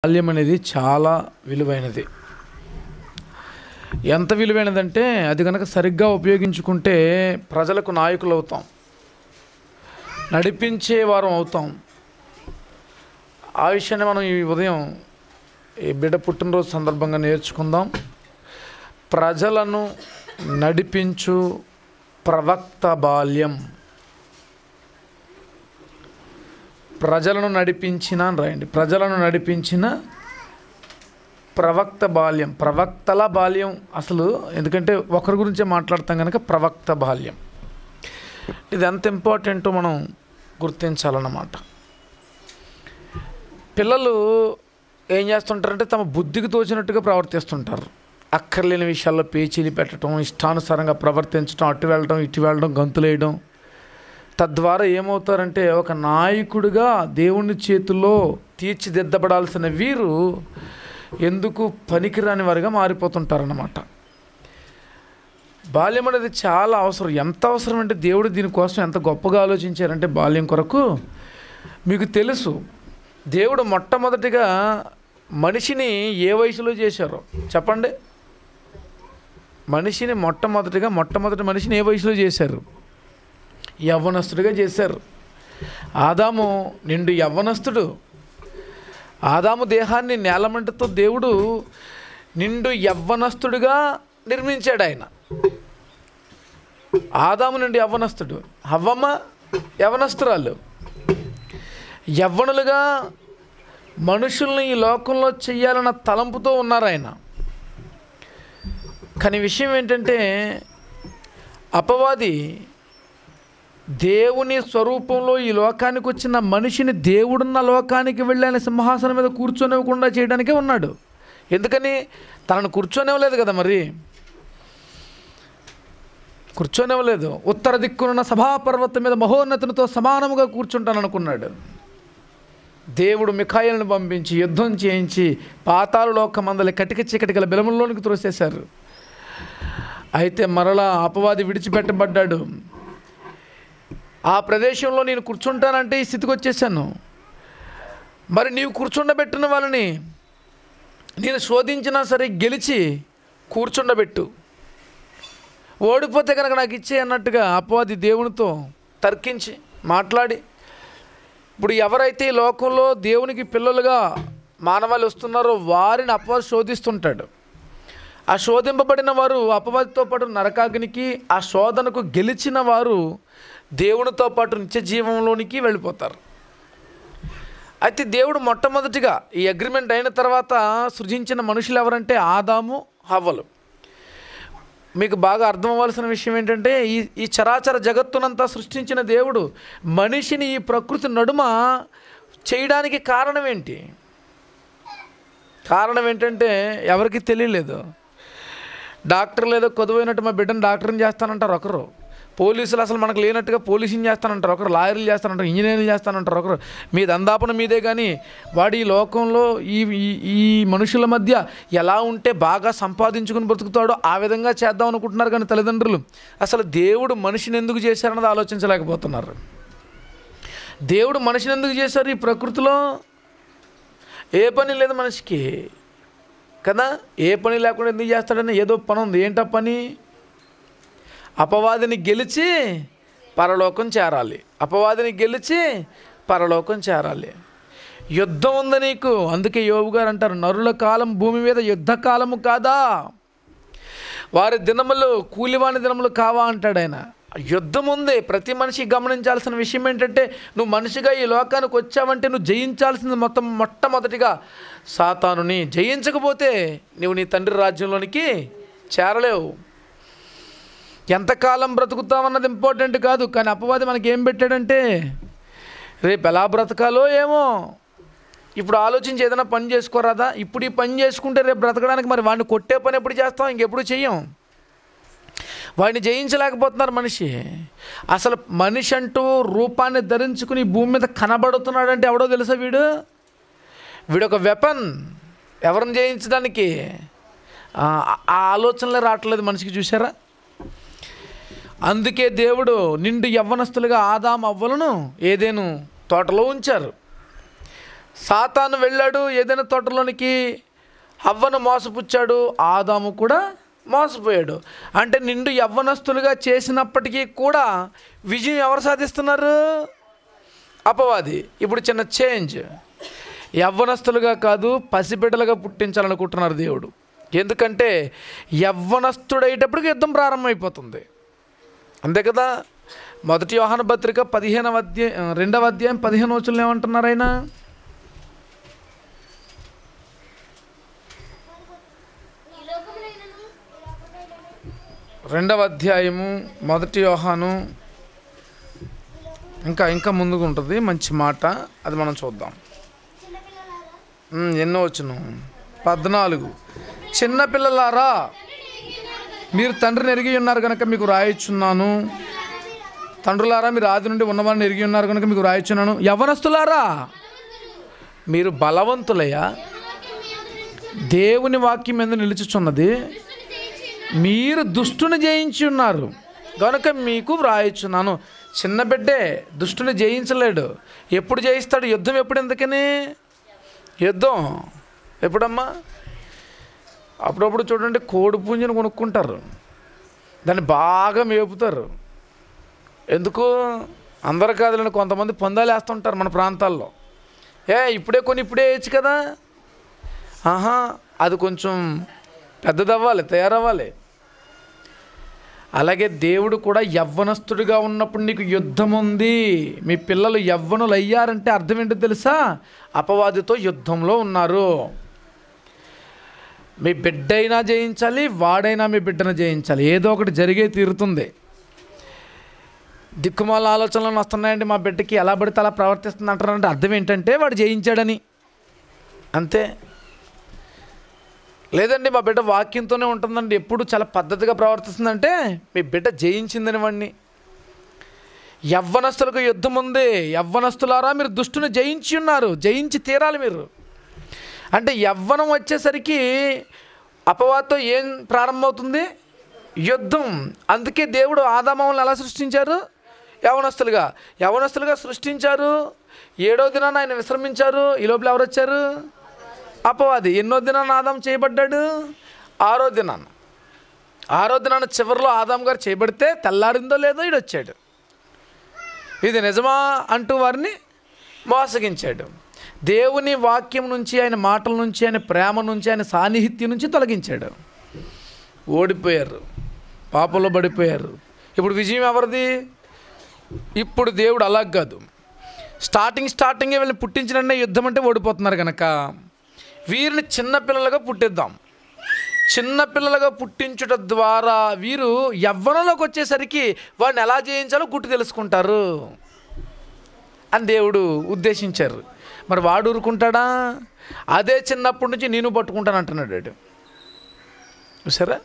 బాల్యం అనేది చాలా విలువైనది ఎంత విలువైనదంటే అది కనుక సరిగ్గా ఉపయోగించుకుంటే ప్రజలకు నాయకులు అవుతాం నడిపించే వారం అవుతాం ఆ విషయాన్ని మనం ఈ ఉదయం ఈ బిడ్డ పుట్టినరోజు సందర్భంగా నేర్చుకుందాం ప్రజలను నడిపించు ప్రవక్త బాల్యం ప్రజలను నడిపించిన అని రాయండి ప్రజలను నడిపించిన ప్రవక్త బాల్యం ప్రవక్తల బాల్యం అసలు ఎందుకంటే ఒకరి గురించే మాట్లాడతాం కనుక ప్రవక్త బాల్యం ఇది ఎంత ఇంపార్టెంటో మనం గుర్తించాలన్నమాట పిల్లలు ఏం చేస్తుంటారంటే తమ బుద్ధికి తోచినట్టుగా ప్రవర్తిస్తుంటారు అక్కర్లేని విషయాల్లో పేచీలు పెట్టడం ఇష్టానుసారంగా ప్రవర్తించడం అటు వెళ్ళడం ఇటు వెళ్ళడం గంతులేయడం తద్వారా ఏమవుతారంటే ఒక నాయకుడిగా దేవుని చేతుల్లో తీర్చిదిద్దబడాల్సిన వీరు ఎందుకు పనికిరాని వారిగా మారిపోతుంటారన్నమాట బాల్యం అనేది చాలా అవసరం ఎంత అవసరం అంటే దేవుడు దీనికోసం ఎంత గొప్పగా ఆలోచించారంటే బాల్యం కొరకు మీకు తెలుసు దేవుడు మొట్టమొదటిగా మనిషిని ఏ వయసులో చేశారో చెప్పండి మనిషిని మొట్టమొదటిగా మొట్టమొదటి మనిషిని ఏ వయసులో చేశారు యవ్వనస్తుడిగా చేశారు ఆదాము నిండు యవ్వనస్తుడు ఆదాము దేహాన్ని నేలమంటతో దేవుడు నిండు యవ్వనస్తుడిగా నిర్మించాడు ఆయన ఆదాము నుండి యవ్వనస్తుడు హవ్వమ్మ యవ్వనస్తురాలు యవ్వనులుగా మనుషుల్ని ఈ లోకంలో చెయ్యాలన్న తలంపుతో ఉన్నారు ఆయన కానీ విషయం ఏంటంటే అపవాది దేవుని స్వరూపంలో ఈ లోకానికి వచ్చిన మనిషిని దేవుడున్న లోకానికి వెళ్ళి ఆయన సింహాసనం మీద కూర్చొనివ్వకుండా చేయడానికే ఉన్నాడు ఎందుకని తనను కూర్చొనివ్వలేదు కదా మరి కూర్చొనివ్వలేదు ఉత్తర దిక్కునున్న సభాపర్వతం మీద మహోన్నతునితో సమానముగా కూర్చుంటాను అనుకున్నాడు దేవుడు మిఖాయిలను పంపించి యుద్ధం చేయించి పాతాలు లోకమందలి కటిక చీకటికల బిలముల్లోనికి త్రోసేశారు అయితే మరలా అపవాది విడిచిపెట్టబడ్డాడు ఆ ప్రదేశంలో నేను కూర్చుంటానంటే ఈ స్థితికి వచ్చేసాను మరి నీవు కూర్చుండబెట్టిన వాళ్ళని నేను శోధించినా సరే గెలిచి కూర్చుండబెట్టు ఓడిపోతే కనుక నాకు ఇచ్చే అన్నట్టుగా అపవాది దేవునితో తర్కించి మాట్లాడి ఇప్పుడు ఎవరైతే ఈ లోకంలో దేవునికి పిల్లలుగా మానవాళి వస్తున్నారో వారిని అపవాది శోధిస్తుంటాడు ఆ శోధింపబడిన వారు అపవాదితో పాటు నరకాగ్నికి ఆ శోధనకు గెలిచిన వారు దేవునితో పాటు నిత్య జీవంలోనికి వెళ్ళిపోతారు అయితే దేవుడు మొట్టమొదటిగా ఈ అగ్రిమెంట్ అయిన తర్వాత సృజించిన మనుషులు ఎవరంటే ఆదాము హవ్వలు మీకు బాగా అర్థం అవ్వాల్సిన విషయం ఏంటంటే ఈ ఈ చరాచర జగత్తునంతా సృష్టించిన దేవుడు మనిషిని ఈ ప్రకృతి నడుమ చేయడానికి కారణం ఏంటి కారణం ఏంటంటే ఎవరికి తెలియలేదు డాక్టర్ లేదో కొదువైనట్టు మా బిడ్డను డాక్టర్ని చేస్తానంటారు ఒకరు పోలీసులు అసలు మనకు లేనట్టుగా పోలీసింగ్ చేస్తానంటారు ఒకరు లాయర్లు చేస్తానంటారు ఇంజనీర్లు చేస్తానంటారు ఒకరు మీ దందాపన మీదే కానీ వాడి ఈ లోకంలో ఈ ఈ- ఈ మనుషుల మధ్య ఎలా ఉంటే బాగా సంపాదించుకుని బ్రతుకుతాడో ఆ విధంగా చేద్దాం అనుకుంటున్నారు కానీ తల్లిదండ్రులు అసలు దేవుడు మనిషిని ఎందుకు చేశారన్నది ఆలోచించలేకపోతున్నారు దేవుడు మనిషిని ఎందుకు చేశారు ఈ ప్రకృతిలో ఏ పని లేదు మనిషికి కదా ఏ పని లేకుండా ఎందుకు చేస్తాడని ఏదో పని ఉంది ఏంటా పని అపవాదిని గెలిచి పరలోకం చేరాలి అపవాదిని గెలిచి పరలోకం చేరాలి యుద్ధం ఉంది నీకు అందుకే యోగు గారు అంటారు నరుల కాలం భూమి మీద యుద్ధ కాలము కాదా వారి దినములు కూలివాని దినములు కావా అంటాడు ఆయన యుద్ధం ఉంది ప్రతి మనిషి గమనించాల్సిన విషయం ఏంటంటే నువ్వు మనిషిగా ఈ లోకానికి వచ్చావంటే నువ్వు జయించాల్సింది మొత్తం మొట్టమొదటిగా సాతానుని జయించకపోతే నువ్వు నీ తండ్రి రాజ్యంలోనికి చేరలేవు ఎంతకాలం బ్రతుకుతామన్నది ఇంపార్టెంట్ కాదు కానీ అపవాది మనకి ఏం పెట్టాడంటే రేపు ఎలా బ్రతకాలో ఏమో ఇప్పుడు ఆలోచించి ఏదైనా పని చేసుకోరాదా ఇప్పుడు ఈ పని చేసుకుంటే రేపు బ్రతకడానికి మరి వాడిని కొట్టే పని ఎప్పుడు చేస్తాం ఇంకెప్పుడు చెయ్యం వాడిని జయించలేకపోతున్నారు మనిషి అసలు మనిషి అంటూ రూపాన్ని ధరించుకుని ఈ భూమి మీద కనబడుతున్నాడంటే ఎవడో తెలుసా వీడు వీడు ఒక వెపన్ ఎవరిని జయించడానికి ఆ ఆ ఆలోచనలే రావట్లేదు మనిషికి చూసారా అందుకే దేవుడు నిండు యవ్వనస్తులుగా ఆదాం అవ్వలను ఏదేను తోటలో ఉంచారు సాతాను వెళ్ళాడు ఏదైనా తోటలోనికి అవ్వను మోసపుచ్చాడు ఆదాము కూడా మోసపోయాడు అంటే నిండు యవ్వనస్తులుగా చేసినప్పటికీ కూడా విజయం ఎవరు సాధిస్తున్నారు అపవాది ఇప్పుడు చిన్న చేంజ్ యవ్వనస్తులుగా కాదు పసిబిడ్డలుగా పుట్టించాలనుకుంటున్నారు దేవుడు ఎందుకంటే యవ్వనస్తుడయ్యేటప్పటికి యుద్ధం ప్రారంభమైపోతుంది అంతే కదా మొదటి యోహాన పత్రిక పదిహేనవ అధ్యాయం రెండవ అధ్యాయం పదిహేను వచ్చులు ఏమంటున్నారు ఆయన రెండవ అధ్యాయము మొదటి యోహాను ఇంకా ఇంకా ముందుకు ఉంటుంది మంచి మాట అది మనం చూద్దాం ఉమ్, ఎన్నో వచ్చును పద్నాలుగు చిన్నపిల్లలారా మీరు తండ్రిని ఎరిగి ఉన్నారు కనుక మీకు రాయిచున్నాను తండ్రులారా మీరు ఆది నుండి ఉన్నవారిని ఎరిగి ఉన్నారు కనుక మీకు రాయిచున్నాను యవనస్తులారా మీరు బలవంతులయ్యా దేవుని వాక్యం మీద నిలుచుచున్నది మీరు దుష్టుని జయించి ఉన్నారు కనుక మీకు వ్రాయిచున్నాను చిన్న బిడ్డే దుష్టుని జయించలేడు ఎప్పుడు జయిస్తాడు యుద్ధం ఎప్పుడు ఎందుకని యుద్ధం ఎప్పుడమ్మా అప్పుడప్పుడు చూడండి కోడి పుంజుని కొనుక్కుంటారు దాన్ని బాగా మేపుతారు ఎందుకు అందరు కాదులని కొంతమంది పొందాలు వేస్తుంటారు మన ప్రాంతాల్లో ఏ ఇప్పుడే కొని ఇప్పుడే వేయచ్చు కదా ఆహా అది కొంచెం పెద్దదవ్వాలి తయారవ్వాలి అలాగే దేవుడు కూడా యవ్వనస్తుడిగా ఉన్నప్పుడు నీకు యుద్ధం ఉంది మీ పిల్లలు యవ్వనులు అయ్యారంటే అర్థం ఏంటో తెలుసా అపవాదితో యుద్ధంలో ఉన్నారు మీ బిడ్డైనా జయించాలి వాడైనా మీ బిడ్డను జయించాలి ఏదో ఒకటి జరిగే తీరుతుంది దిక్కుమాల ఆలోచనలు వస్తున్నాయండి మా బిడ్డకి ఎలా పడితే అలా ప్రవర్తిస్తుంది అంటారంటే అర్థం ఏంటంటే వాడు జయించాడని అంతే లేదండి మా బిడ్డ వాక్యంతోనే ఉంటుందండి ఎప్పుడు చాలా పద్ధతిగా ప్రవర్తిస్తుందంటే మీ బిడ్డ జయించిందని వాడిని యవ్వనస్తులకు యుద్ధం ఉంది యవ్వనస్తులారా మీరు దుష్టుని జయించి ఉన్నారు జయించి తీరాలి మీరు అంటే యవ్వనం వచ్చేసరికి అపవాదతో ఏం ప్రారంభమవుతుంది యుద్ధం అందుకే దేవుడు ఆదామములను ఎలా సృష్టించారు యవనస్తులుగా యవనస్తులుగా సృష్టించారు ఏడో దినాన ఆయన విశ్రమించారు ఈ లోపల ఎవరు వచ్చారు అపవాది ఎన్నో దినాన ఆదాం చేయబడ్డాడు ఆరో దినాన ఆరో దినాన చివరిలో ఆదాం గారు చేయబడితే తెల్లారిందో లేదో ఈడు వచ్చాడు ఇది నిజమా అంటూ వారిని మోసగించాడు దేవుని వాక్యం నుంచి ఆయన మాటల నుంచి ఆయన ప్రేమ నుంచి ఆయన సాన్నిహిత్యం నుంచి తొలగించాడు ఓడిపోయారు పాపంలో పడిపోయారు ఇప్పుడు విజయం ఎవరిది ఇప్పుడు దేవుడు అలా కాదు స్టార్టింగ్ స్టార్టింగే వీళ్ళని పుట్టించిన యుద్ధం అంటే ఓడిపోతున్నారు కనుక వీరిని చిన్నపిల్లలుగా పుట్టిద్దాం చిన్నపిల్లలుగా పుట్టించుట ద్వారా వీరు యవ్వనంలోకి వచ్చేసరికి వాడిని ఎలా జయించాలో గుట్టు తెలుసుకుంటారు అని దేవుడు ఉద్దేశించారు మరి వాడు ఊరుకుంటాడా అదే చిన్నప్పటి నుంచి నేను పట్టుకుంటాను అంటున్నాడు వాడు చూసారా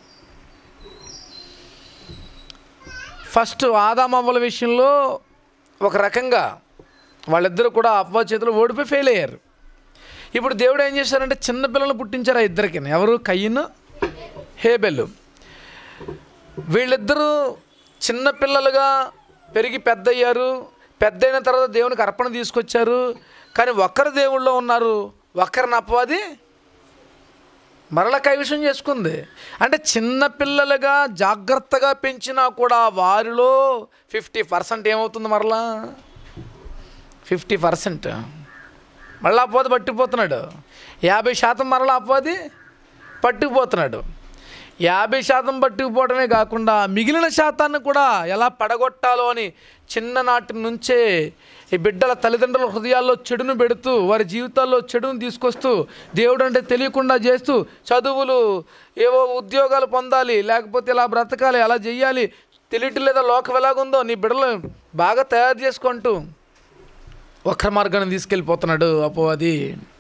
ఫస్ట్ ఆదామవ్వల విషయంలో ఒక రకంగా వాళ్ళిద్దరూ కూడా అవ్వ చేతిలో ఓడిపోయి ఫెయిల్ అయ్యారు ఇప్పుడు దేవుడు ఏం చేశారంటే చిన్నపిల్లలు పుట్టించారు ఆ ఇద్దరికి ఎవరు కయ్యను హేబెలు వీళ్ళిద్దరూ చిన్నపిల్లలుగా పెరిగి పెద్ద అయ్యారు పెద్ద అయిన తర్వాత దేవునికి అర్పణ తీసుకొచ్చారు కానీ ఒక్కరు దేవుళ్ళో ఉన్నారు ఒక్కరిని అపవాది మరల కైవసం చేసుకుంది అంటే చిన్నపిల్లలుగా జాగ్రత్తగా పెంచినా కూడా వారిలో ఫిఫ్టీ పర్సెంట్ ఏమవుతుంది మరలా ఫిఫ్టీ పర్సెంట్ మళ్ళీ అపవాది పట్టిపోతున్నాడు యాభై శాతం మరలా అపవాది పట్టుకుపోతున్నాడు యాభై శాతం పట్టుకుపోవడమే కాకుండా మిగిలిన శాతాన్ని కూడా ఎలా పడగొట్టాలో అని చిన్ననాటి నుంచే ఈ బిడ్డల తల్లిదండ్రుల హృదయాల్లో చెడును పెడుతూ వారి జీవితాల్లో చెడును తీసుకొస్తూ దేవుడు అంటే తెలియకుండా చేస్తూ చదువులు ఏవో ఉద్యోగాలు పొందాలి లేకపోతే ఇలా బ్రతకాలి అలా చెయ్యాలి తెలియటం లేదా లోకం ఎలాగుందో నీ బిడ్డలు బాగా తయారు చేసుకుంటూ వక్ర మార్గాన్ని తీసుకెళ్ళిపోతున్నాడు అపవాది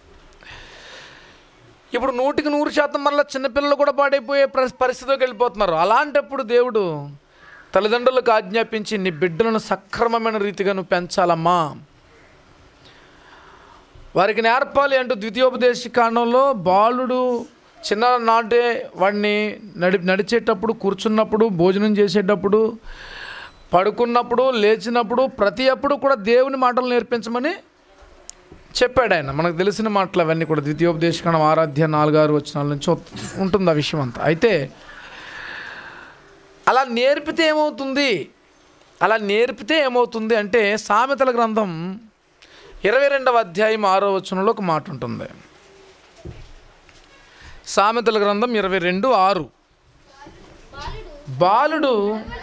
ఇప్పుడు నూటికి నూరు శాతం మళ్ళీ చిన్నపిల్లలు కూడా పాడైపోయే పరి- పరిస్థితిలోకి వెళ్ళిపోతున్నారు అలాంటప్పుడు దేవుడు తల్లిదండ్రులకు ఆజ్ఞాపించి నీ బిడ్డలను సక్రమమైన రీతిగా నువ్వు పెంచాలమ్మా వారికి నేర్పాలి అంటూ ద్వితీయోపదేశ కాండంలో బాలుడు చిన్న నాటే వాడిని నడి నడిచేటప్పుడు కూర్చున్నప్పుడు భోజనం చేసేటప్పుడు పడుకున్నప్పుడు లేచినప్పుడు ప్రతి అప్పుడు కూడా దేవుని మాటలు నేర్పించమని చెప్పాడు ఆయన మనకు తెలిసిన మాటలు అవన్నీ కూడా ద్వితీయోపదేశకణం ఆరాధ్య నాలుగారు వచ్చినాల నుంచి ఉంటుంది ఆ విషయం అంతా అయితే అలా నేర్పితే ఏమవుతుంది అలా నేర్పితే ఏమవుతుంది అంటే సామెతల గ్రంథం ఇరవై రెండవ అధ్యాయం ఆరో వచనంలో ఒక మాట ఉంటుంది సామెతల గ్రంథం ఇరవై రెండు ఆరు బాలుడు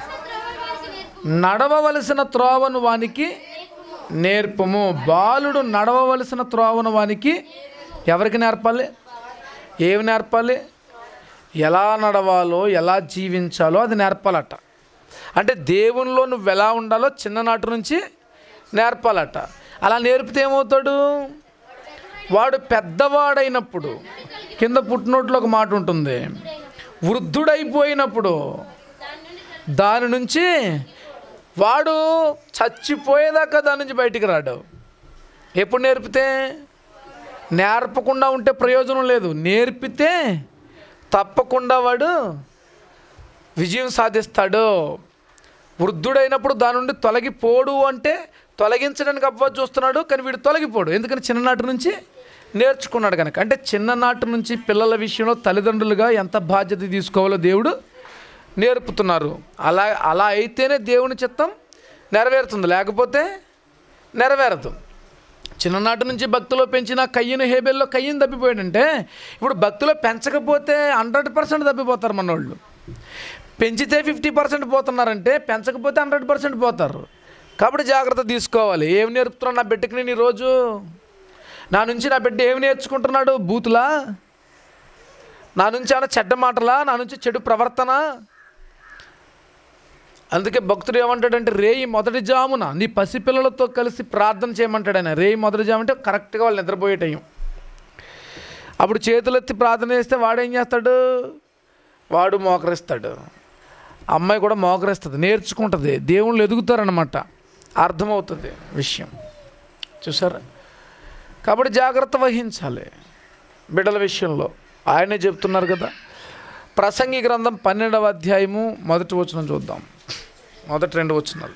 నడవవలసిన త్రోవను వానికి నేర్పము బాలుడు నడవవలసిన త్రోవను వానికి ఎవరికి నేర్పాలి ఏమి నేర్పాలి ఎలా నడవాలో ఎలా జీవించాలో అది నేర్పాలట అంటే దేవునిలో నువ్వు ఎలా ఉండాలో చిన్ననాటి నుంచి నేర్పాలట అలా నేర్పితే ఏమవుతాడు వాడు పెద్దవాడైనప్పుడు కింద పుట్టినోట్లో ఒక మాట ఉంటుంది వృద్ధుడైపోయినప్పుడు దాని నుంచి వాడు చచ్చిపోయేదాకా దాని నుంచి బయటికి రాడు ఎప్పుడు నేర్పితే నేర్పకుండా ఉంటే ప్రయోజనం లేదు నేర్పితే తప్పకుండా వాడు విజయం సాధిస్తాడు వృద్ధుడైనప్పుడు దాని నుండి తొలగిపోడు అంటే తొలగించడానికి అవ్వదు చూస్తున్నాడు కానీ వీడు తొలగిపోడు ఎందుకని చిన్ననాటి నుంచి నేర్చుకున్నాడు కనుక అంటే చిన్ననాటి నుంచి పిల్లల విషయంలో తల్లిదండ్రులుగా ఎంత బాధ్యత తీసుకోవాలో దేవుడు నేర్పుతున్నారు అలా అలా అయితేనే దేవుని చిత్తం నెరవేరుతుంది లేకపోతే నెరవేరదు చిన్ననాటి నుంచి భక్తిలో పెంచిన కయ్యను హేబెల్లో కయ్యను తప్పిపోయాడంటే ఇప్పుడు భక్తిలో పెంచకపోతే హండ్రెడ్ పర్సెంట్ తప్పిపోతారు మనోళ్ళు పెంచితే ఫిఫ్టీ పర్సెంట్ పోతున్నారంటే పెంచకపోతే హండ్రెడ్ పర్సెంట్ పోతారు కాబట్టి జాగ్రత్త తీసుకోవాలి ఏమి నేర్పుతున్నాను నా బిడ్డకి నేను ఈరోజు నా నుంచి నా బిడ్డ ఏమి నేర్చుకుంటున్నాడు బూతులా నా నుంచి ఏమైనా చెడ్డ మాటలా నా నుంచి చెడు ప్రవర్తన అందుకే భక్తుడు ఏమంటాడంటే రేయి మొదటి జామున నీ పసిపిల్లలతో కలిసి ప్రార్థన చేయమంటాడు ఆయన రేయి మొదటి జాము అంటే కరెక్ట్గా వాళ్ళు నిద్రపోయే టైం అప్పుడు చేతులెత్తి ప్రార్థన చేస్తే వాడు ఏం చేస్తాడు వాడు మోకరిస్తాడు అమ్మాయి కూడా మోకరిస్తుంది నేర్చుకుంటుంది దేవుళ్ళు ఎదుగుతారనమాట అర్థమవుతుంది విషయం చూసారా కాబట్టి జాగ్రత్త వహించాలి బిడ్డల విషయంలో ఆయనే చెప్తున్నారు కదా ప్రసంగి గ్రంథం పన్నెండవ అధ్యాయము మొదటి వచనం చూద్దాం మొదటి రెండు వచనాలు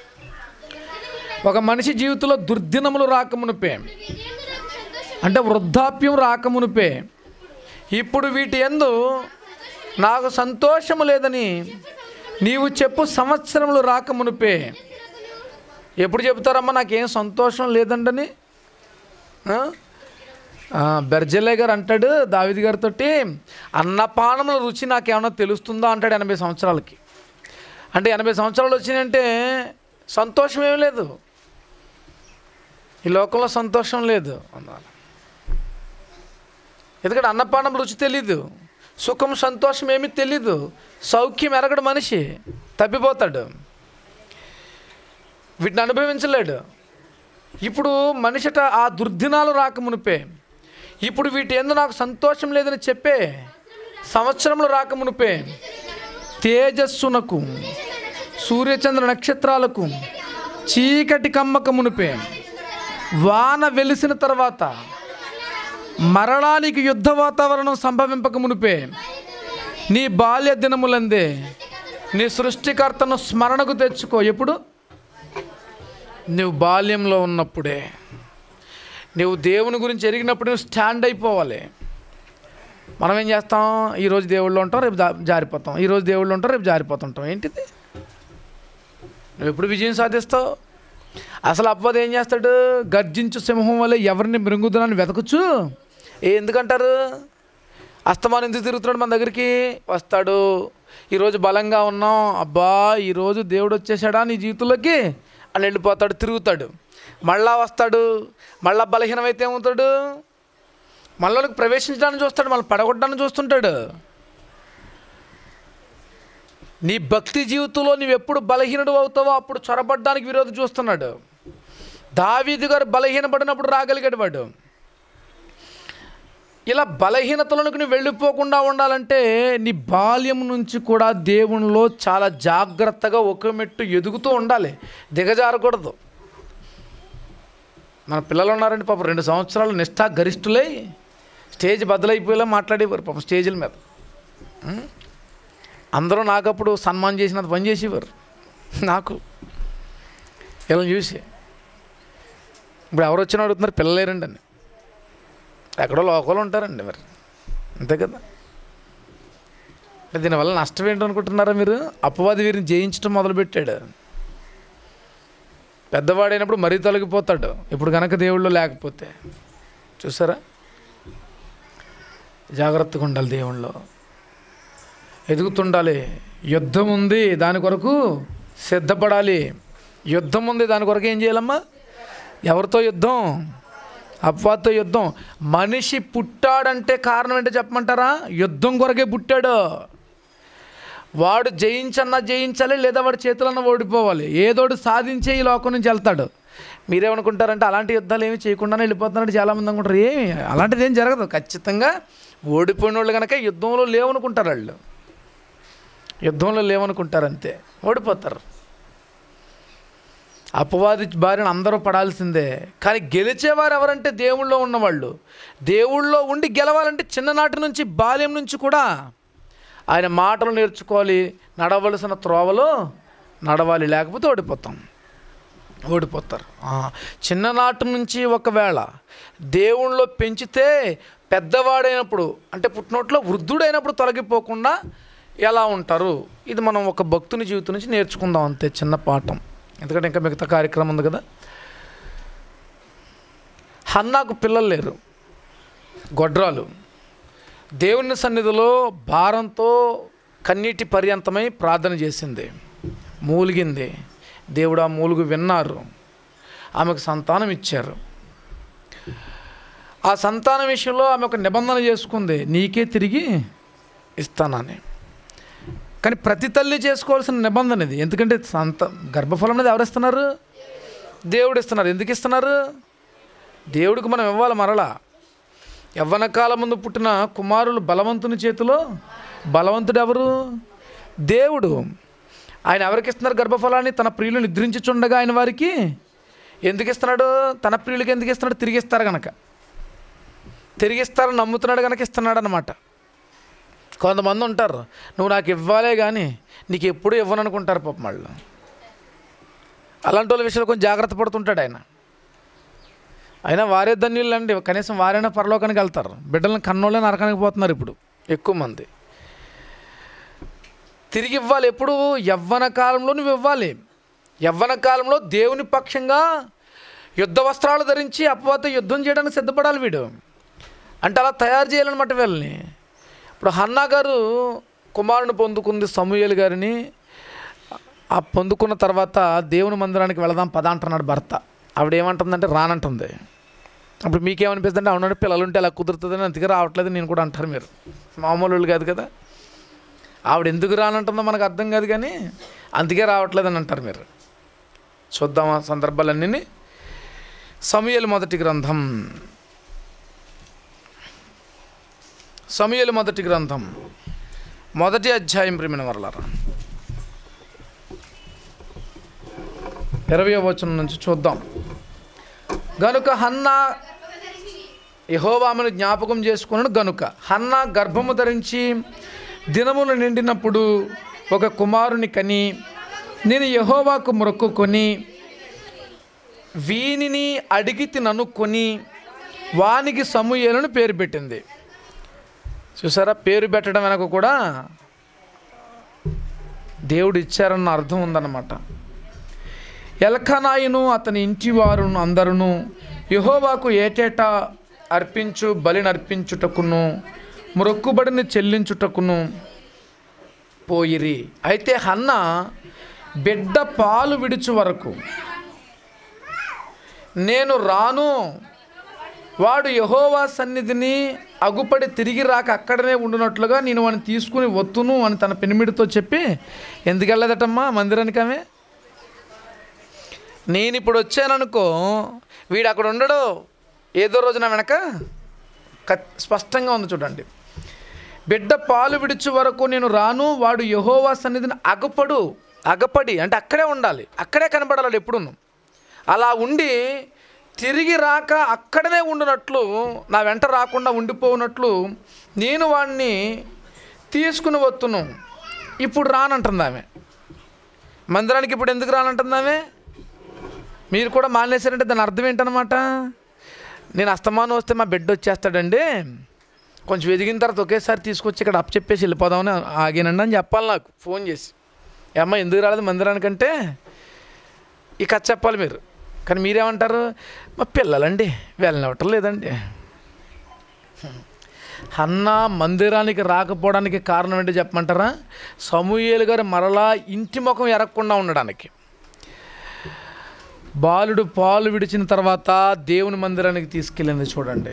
ఒక మనిషి జీవితంలో దుర్దినములు రాకమునిపే అంటే వృద్ధాప్యం రాకమునిపే ఇప్పుడు వీటి ఎందు నాకు సంతోషము లేదని నీవు చెప్పు సంవత్సరములు రాకమునిపే ఎప్పుడు చెబుతారమ్మా నాకేం సంతోషం లేదండని ఆ? ఆ, బెర్జలే గారు అంటాడు దావిది గారితో అన్నపానముల రుచి నాకేమన్నా తెలుస్తుందా అంటాడు ఎనభై సంవత్సరాలకి అంటే ఎనభై సంవత్సరాలు వచ్చినాయంటే సంతోషం ఏమీ లేదు ఈ లోకంలో సంతోషం లేదు అన్నారు ఎందుకంటే అన్నపానం రుచి తెలీదు సుఖం సంతోషం ఏమీ తెలీదు సౌఖ్యం ఎరగడు మనిషి తప్పిపోతాడు వీటిని అనుభవించలేడు ఇప్పుడు మనిషిట ఆ దుర్దినాలు రాకమునిపే ఇప్పుడు వీటి ఎందు నాకు సంతోషం లేదని చెప్పే సంవత్సరంలో రాకమునిపే తేజస్సునకు సూర్యచంద్ర నక్షత్రాలకు చీకటి కమ్మకమునిపే వాన వెలిసిన తర్వాత మరణానికి యుద్ధ వాతావరణం సంభవింపక మునిపే నీ బాల్య దినములందే నీ సృష్టికర్తను స్మరణకు తెచ్చుకో ఎప్పుడు నువ్వు బాల్యంలో ఉన్నప్పుడే నువ్వు దేవుని గురించి ఎరిగినప్పుడు నువ్వు స్టాండ్ అయిపోవాలి మనం ఏం చేస్తాం ఈరోజు దేవుళ్ళు ఉంటాం రేపు దా- జారిపోతాం ఈరోజు దేవుళ్ళు ఉంటాం రేపు జారిపోతుంటాం ఏంటిది నువ్వు ఎప్పుడు విజయం సాధిస్తావు అసలు అప్పది ఏం చేస్తాడు గర్జించు సింహం వల్ల ఎవరిని మృంగుదనని వెతకచ్చు ఏ ఎందుకంటారు అస్తమానం ఎందుకు తిరుగుతున్నాడు మన దగ్గరికి వస్తాడు ఈరోజు బలంగా ఉన్నాం అబ్బా ఈరోజు దేవుడు వచ్చేసాడా నీ జీవితంలోకి అని వెళ్ళిపోతాడు తిరుగుతాడు మళ్ళా వస్తాడు మళ్ళా బలహీనమైతే ఏమవుతాడు మనలోకి ప్రవేశించడానికి చూస్తాడు మళ్ళీ పడగొట్టడానికి చూస్తుంటాడు నీ భక్తి జీవితంలో నువ్వు ఎప్పుడు బలహీనుడు అవుతావో అప్పుడు చొరబడ్డానికి విరోధం చూస్తున్నాడు దావీదు గారు బలహీనపడినప్పుడు రాగలిగాడు వాడు ఇలా బలహీనతలకు నువ్వు వెళ్ళిపోకుండా ఉండాలంటే నీ బాల్యం నుంచి కూడా దేవునిలో చాలా జాగ్రత్తగా ఒక మెట్టు ఎదుగుతూ ఉండాలి దిగజారకూడదు మన పిల్లలు ఉన్నారండి పాపం రెండు సంవత్సరాలు నిష్ఠా గరిష్ఠులై స్టేజ్ బద్దలైపోయేలా మాట్లాడేవారు పాపం స్టేజ్ల మీద ఉం? అందరూ నాకప్పుడు సన్మానం చేసినంత పని చేసేవారు నాకు ఇలా చూసి ఇప్పుడు ఎవరు వచ్చినా అడుగుతున్నారు పిల్లలేరండి అని ఎక్కడో లోకలు ఉంటారండి మరి అంతే కదా అంటే దీనివల్ల నష్టం ఏంటో అనుకుంటున్నారా మీరు అపవాది వీరిని జయించడం మొదలుపెట్టాడు పెద్దవాడైనప్పుడు మరీ తొలగిపోతాడు ఇప్పుడు కనుక దేవుళ్ళు లేకపోతే చూసారా జాగ్రత్తగా ఉండాలి దేవుళ్ళు ఎదుగుతుండాలి యుద్ధం ఉంది దాని కొరకు సిద్ధపడాలి యుద్ధం ఉంది దాని కొరకు ఏం చేయాలమ్మా ఎవరితో యుద్ధం అపవాదితో యుద్ధం మనిషి పుట్టాడంటే కారణం ఏంటో చెప్పమంటారా యుద్ధం కొరకే పుట్టాడు వాడు జయించన్నా జయించాలి లేదా వాడి చేతులన్నా ఓడిపోవాలి ఏదోడు సాధించే ఈ లోకం నుంచి వెళ్తాడు మీరేమనుకుంటారంటే అలాంటి యుద్ధాలు ఏమి చేయకుండానే వెళ్ళిపోతున్నాడు చాలామంది అనుకుంటారు ఏమి అలాంటిది ఏం జరగదు ఖచ్చితంగా ఓడిపోయిన వాళ్ళు కనుక యుద్ధంలో లేవనుకుంటారు వాళ్ళు యుద్ధంలో లేవనుకుంటారు అంతే ఓడిపోతారు అపవాది బారిన అందరూ పడాల్సిందే కానీ గెలిచేవారు ఎవరంటే దేవుళ్ళో ఉన్నవాళ్ళు దేవుళ్ళో ఉండి గెలవాలంటే చిన్ననాటి నుంచి బాల్యం నుంచి కూడా ఆయన మాటలు నేర్చుకోవాలి నడవలసిన త్రోవలో నడవాలి లేకపోతే ఓడిపోతాం ఓడిపోతారు ఆ, చిన్ననాటి నుంచి ఒకవేళ దేవుళ్ళలో పెంచితే పెద్దవాడైనప్పుడు అంటే పుట్టినట్లో వృద్ధుడైనప్పుడు తొలగిపోకుండా ఎలా ఉంటారు ఇది మనం ఒక భక్తుని జీవితం నుంచి నేర్చుకుందాం అంతే చిన్న పాఠం ఎందుకంటే ఇంకా మిగతా కార్యక్రమం ఉంది కదా హన్నాకు పిల్లలు లేరు గొడ్రాలు దేవుని సన్నిధిలో భారంతో కన్నీటి పర్యంతమై ప్రార్థన చేసింది మూలిగింది దేవుడు ఆ మూలుగు విన్నారు ఆమెకు సంతానం ఇచ్చారు ఆ సంతానం విషయంలో ఆమె ఒక నిబంధన చేసుకుంది నీకే తిరిగి ఇస్తానని కానీ ప్రతి తల్లి చేసుకోవాల్సిన నిబంధన ఇది ఎందుకంటే సంత గర్భఫలం అనేది ఎవరు ఇస్తున్నారు దేవుడు ఇస్తున్నారు ఎందుకు ఇస్తున్నారు దేవుడికి మనం ఇవ్వాలి మరలా యవ్వన కాలం ముందు పుట్టిన కుమారులు బలవంతుని చేతిలో బలవంతుడు ఎవరు దేవుడు ఆయన ఎవరికి ఇస్తున్నారు గర్భఫలాన్ని తన ప్రియులు నిద్రించుచుండగా ఆయన వారికి ఎందుకు ఇస్తున్నాడు తన ప్రియులకి ఎందుకు ఇస్తున్నాడు తిరిగి ఇస్తారు కనుక తిరిగి ఇస్తారని నమ్ముతున్నాడు కనుక ఇస్తున్నాడు అనమాట కొంతమంది ఉంటారు నువ్వు నాకు ఇవ్వాలే కానీ నీకు ఎప్పుడు ఇవ్వను అనుకుంటారు పాపం వాళ్ళు అలాంటి వాళ్ళ విషయంలో కొంచెం జాగ్రత్త పడుతుంటాడు ఆయన అయినా వారే ధన్యులు అండి కనీసం వారైనా పరలోకానికి వెళ్తారు బిడ్డలను కన్నోళ్ళే నరకానికి పోతున్నారు ఇప్పుడు ఎక్కువ మంది తిరిగి ఇవ్వాలి ఎప్పుడు యవ్వన కాలంలో నువ్వు ఇవ్వాలి యవ్వన కాలంలో దేవుని పక్షంగా యుద్ధ వస్త్రాలు ధరించి అపవాద యుద్ధం చేయడానికి సిద్ధపడాలి వీడు అంటే అలా తయారు చేయాలన్నమాట వీళ్ళని ఇప్పుడు హన్నా గారు కుమారుని పొందుకుంది సమూయేలు గారిని ఆ పొందుకున్న తర్వాత దేవుని మందిరానికి వెళదాం పద అంటున్నాడు భర్త ఆవిడ ఏమంటుందంటే రానంటుంది అప్పుడు మీకేమనిపిస్తుంది అవునంటే పిల్లలు ఉంటే అలా కుదురుతుందని అందుకే రావట్లేదు నేను కూడా అంటారు మీరు మామూలు వాళ్ళు కాదు కదా ఆవిడ ఎందుకు రానంటుందో మనకు అర్థం కాదు కానీ అందుకే రావట్లేదని అంటారు మీరు చూద్దాం ఆ సందర్భాలన్నీ సమయలు మొదటి గ్రంథం సమయలు మొదటి గ్రంథం మొదటి అధ్యాయం ప్రేమిన వరలారా ఇరవై వచనం నుంచి చూద్దాం గనుక హన్నా యహోవామును జ్ఞాపకం చేసుకున్నాడు గనుక హన్నా గర్భము ధరించి దినములు నిండినప్పుడు ఒక కుమారుని కని నేను యహోవాకు మొక్కుకొని వీనిని అడిగి ననుక్కొని వానికి సమూయేలను పేరు పెట్టింది చూసారా పేరు పెట్టడం వెనక కూడా దేవుడు ఇచ్చారన్న అర్థం ఉందన్నమాట ఎల్కనాయును అతని ఇంటి వారు అందరును యహోవాకు ఏటేటా అర్పించు బలిని అర్పించుటకును మొక్కుబడిని చెల్లించుటకును పోయిరి అయితే హన్న బిడ్డ పాలు విడుచు వరకు నేను రాను వాడు యహోవా సన్నిధిని అగుపడి తిరిగి రాక అక్కడనే ఉండునట్లుగా నేను వాడిని తీసుకుని వత్తును అని తన పెనిమిడితో చెప్పి ఎందుకు వెళ్ళదటమ్మా మందిరానికి ఆమె నేను ఇప్పుడు వచ్చాననుకో వీడు అక్కడ ఉండడు ఏదో రోజున వెనక కత్- స్పష్టంగా ఉంది చూడండి బిడ్డ పాలు విడిచు వరకు నేను రాను వాడు యహోవా సన్నిధిని అగపడు అగపడి అంటే అక్కడే ఉండాలి అక్కడే కనబడాలి ఎప్పుడును అలా ఉండి తిరిగి రాక అక్కడనే ఉండునట్లు నా వెంట రాకుండా ఉండిపోనట్లు నేను వాడిని తీసుకుని వత్తును ఇప్పుడు రానంటుంది ఆమె మందిరానికి ఇప్పుడు ఎందుకు రానంటుంది ఆమె మీరు కూడా మానేశారంటే దాని అర్థం ఏంటనమాట నేను అస్తమానం వస్తే మా బిడ్డ వచ్చేస్తాడండి కొంచెం ఎదిగిన తర్వాత ఒకేసారి తీసుకొచ్చి ఇక్కడ అప్ చెప్పేసి వెళ్ళిపోదామని ఆగానండి అని చెప్పాలి నాకు ఫోన్ చేసి "ఏ అమ్మ ఎందుకు రాలేదు మందిరానికంటే ఈ కథ చెప్పాలి మీరు కానీ మీరేమంటారు మా పిల్లలండి వెళ్ళనివ్వటం లేదండి అన్న మందిరానికి రాకపోవడానికి కారణం ఏంటో చెప్పమంటారా సమూయేలు గారు మరలా ఇంటి ముఖం ఎరగకుండా ఉండడానికి బాలుడు పాలు విడిచిన తర్వాత దేవుని మందిరానికి తీసుకెళ్ళింది చూడండి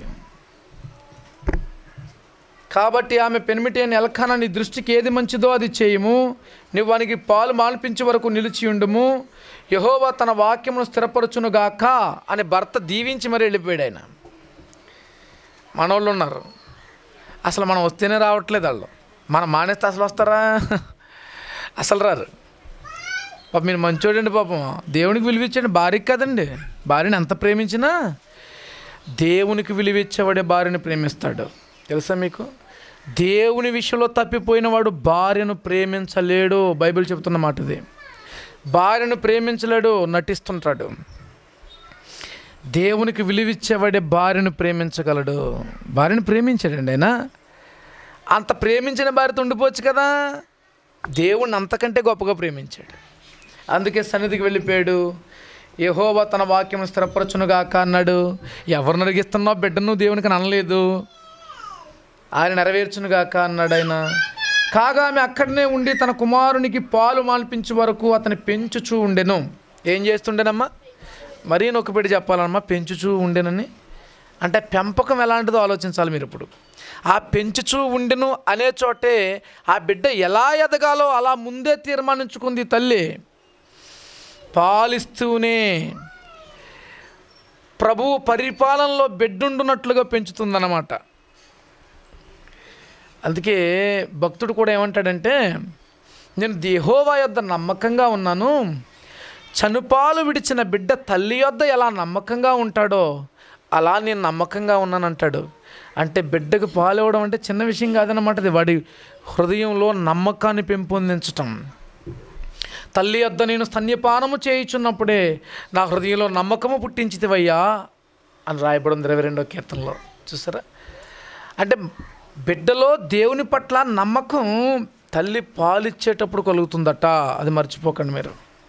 కాబట్టి ఆమె పెనిమిటి అయిన ఎల్కానా నీ దృష్టికి ఏది మంచిదో అది చేయము నువ్వు వానికి పాలు మాల్పించే వరకు నిలిచి ఉండుము యహోవా తన వాక్యమును స్థిరపరచునుగాక అని భర్త దీవించి మరి వెళ్ళిపోయాడు ఆయన మనోళ్ళు ఉన్నారు అసలు మనం వస్తేనే రావట్లేదు వాళ్ళు మనం మానేస్తే అసలు వస్తారా అసలు రారు పాప మీరు మంచోడండి పాపం దేవునికి విలువిచ్చండి భార్యకి కదండి భార్యని ఎంత ప్రేమించినా దేవునికి విలువిచ్చేవాడే భార్యని ప్రేమిస్తాడు తెలుసా మీకు దేవుని విషయంలో తప్పిపోయిన వాడు భార్యను ప్రేమించలేడు బైబిల్ చెబుతున్న మాట ఇది భార్యను ప్రేమించలేడు నటిస్తుంటాడు దేవునికి విలువిచ్చేవాడే భార్యను ప్రేమించగలడు భార్యను ప్రేమించాడండి ఆయన అంత ప్రేమించిన భార్యతో ఉండిపోవచ్చు కదా దేవుణ్ణి అంతకంటే గొప్పగా ప్రేమించాడు అందుకే సన్నిధికి వెళ్ళిపోయాడు యెహోవా తన వాక్యం స్థిరపరచునుగాక అన్నాడు ఎవరిని అడిగిస్తున్నావు బిడ్డను దేవునికి అనలేదు ఆయన నెరవేర్చునుగాక అన్నాడు ఆయన కాగా ఆమె అక్కడనే ఉండి తన కుమారునికి పాలు మాల్పించే వరకు అతని పెంచుచూ ఉండెను ఏం చేస్తుండేనమ్మా మరీ నొక్కిపెట్టి చెప్పాలమ్మా పెంచుచూ ఉండెనని అంటే పెంపకం ఎలాంటిదో ఆలోచించాలి మీరు ఇప్పుడు ఆ పెంచుచూ ఉండెను అనే చోటే ఆ బిడ్డ ఎలా ఎదగాలో అలా ముందే తీర్మానించుకుంది ఈ తల్లి పాలిస్తూనే ప్రభు పరిపాలనలో బిడ్డుండున్నట్లుగా పెంచుతుందన్నమాట అందుకే భక్తుడు కూడా ఏమంటాడంటే నేను దేహోవా యొద్ద నమ్మకంగా ఉన్నాను చనుపాలు విడిచిన బిడ్డ తల్లి యొద్ద ఎలా నమ్మకంగా ఉంటాడో అలా నేను నమ్మకంగా ఉన్నానంటాడు అంటే బిడ్డకు పాలు ఇవ్వడం అంటే చిన్న విషయం కాదనమాట అది వాడి హృదయంలో నమ్మకాన్ని పెంపొందించటం తల్లి యొద్ద నేను స్తన్యపానము చేయుచున్నప్పుడే నా హృదయంలో నమ్మకము పుట్టించితివయ్యా అని రాయబడి ఉంది ఇరవై రెండో కీర్తనలో చూసారా అంటే బిడ్డలో దేవుని పట్ల నమ్మకం తల్లి పాలిచ్చేటప్పుడు కలుగుతుందట అది మర్చిపోకండి మీరు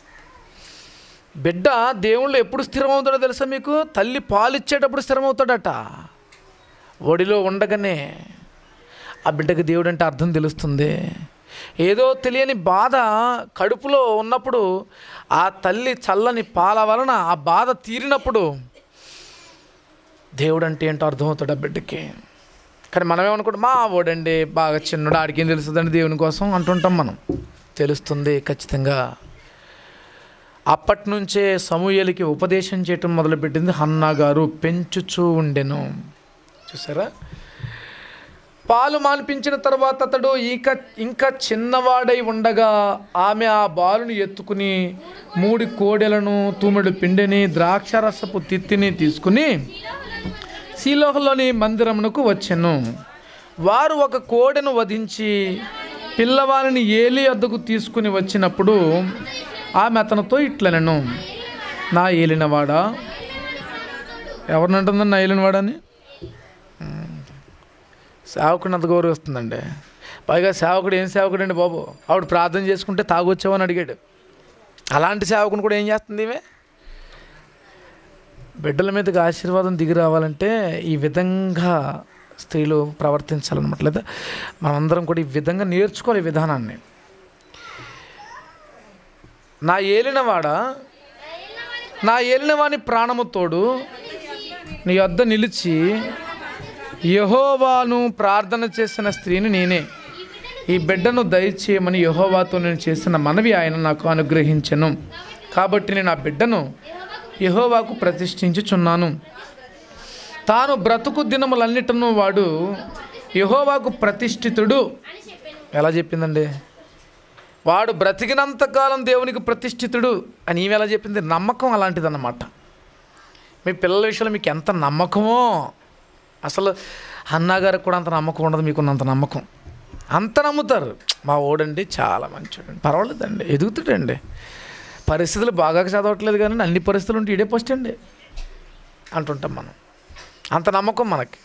బిడ్డ దేవుళ్ళు ఎప్పుడు స్థిరమవుతాడో తెలుసా మీకు తల్లి పాలిచ్చేటప్పుడు స్థిరమవుతాడట ఒడిలో ఉండగానే ఆ బిడ్డకి దేవుడు అంటే అర్థం తెలుస్తుంది ఏదో తెలియని బాధ కడుపులో ఉన్నప్పుడు ఆ తల్లి చల్లని పాల వలన ఆ బాధ తీరినప్పుడు దేవుడు అంటే ఏంటో అర్థమవుతాడు ఆ బిడ్డకి కానీ మనం ఏమనుకుంటాం మా ఓడండి బాగా చిన్నడు ఆడికేం తెలుస్తుందండి దేవుని కోసం అంటుంటాం మనం తెలుస్తుంది ఖచ్చితంగా అప్పటి నుంచే సమూహలకి ఉపదేశం చేయటం మొదలుపెట్టింది హన్నా గారు పెంచుచూ ఉండెను చూసారా పాలు మాన్పించిన తర్వాత అతడు ఇక ఇంకా చిన్నవాడై ఉండగా ఆమె ఆ బాలుని ఎత్తుకుని మూడి కోడెలను తూమెడు పిండిని ద్రాక్షరసపు తిత్తిని తీసుకుని శీలోహలోని మందిరమునకు వచ్చెను వారు ఒక కోడెను వధించి పిల్లవారిని ఏలి వద్దకు తీసుకుని వచ్చినప్పుడు ఆమె అతనితో ఇట్లనెను నా ఏలినవాడా ఎవరినంటుందని నా ఏలినవాడని సేవకుడిని అంత గౌరవిస్తుందండి పైగా సేవకుడు ఏం సేవకుడు అండి బాబు ఆవిడ ప్రార్థన చేసుకుంటే తాగొచ్చావని అడిగాడు అలాంటి సేవకుని కూడా ఏం చేస్తుంది ఇవే బిడ్డల మీదకి ఆశీర్వాదం దిగి రావాలంటే ఈ విధంగా స్త్రీలు ప్రవర్తించాలన్నమాట లేదా మనందరం కూడా ఈ విధంగా నేర్చుకోవాలి ఈ విధానాన్ని నా ఏలినవాడ నా ఏలినవాని ప్రాణము తోడు నీ వద్ద నిలిచి యహోవాను ప్రార్థన చేసిన స్త్రీని నేనే ఈ బిడ్డను దయచేయమని యహోవాతో నేను చేసిన మనవి ఆయన నాకు అనుగ్రహించెను కాబట్టి నేను ఆ బిడ్డను యహోవాకు ప్రతిష్ఠించుచున్నాను తాను బ్రతుకు దినములన్నిటను వాడు యహోవాకు ప్రతిష్ఠితుడు ఎలా చెప్పిందండి వాడు బ్రతికినంతకాలం దేవునికి ప్రతిష్ఠితుడు అని ఈమె ఎలా చెప్పింది నమ్మకం అలాంటిదన్నమాట మీ పిల్లల విషయంలో మీకు ఎంత నమ్మకమో అసలు అన్నగారికి కూడా అంత నమ్మకం ఉండదు మీకున్నంత నమ్మకం అంత నమ్ముతారు మా ఓడండి చాలా మంచోడండి పర్వాలేదండి ఎదుగుతాడండి పరిస్థితులు బాగా చదవట్లేదు కానీ అన్ని పరిస్థితులు ఉంటే ఇడే ఫస్ట్ అండి అంటుంటాం మనం అంత నమ్మకం మనకి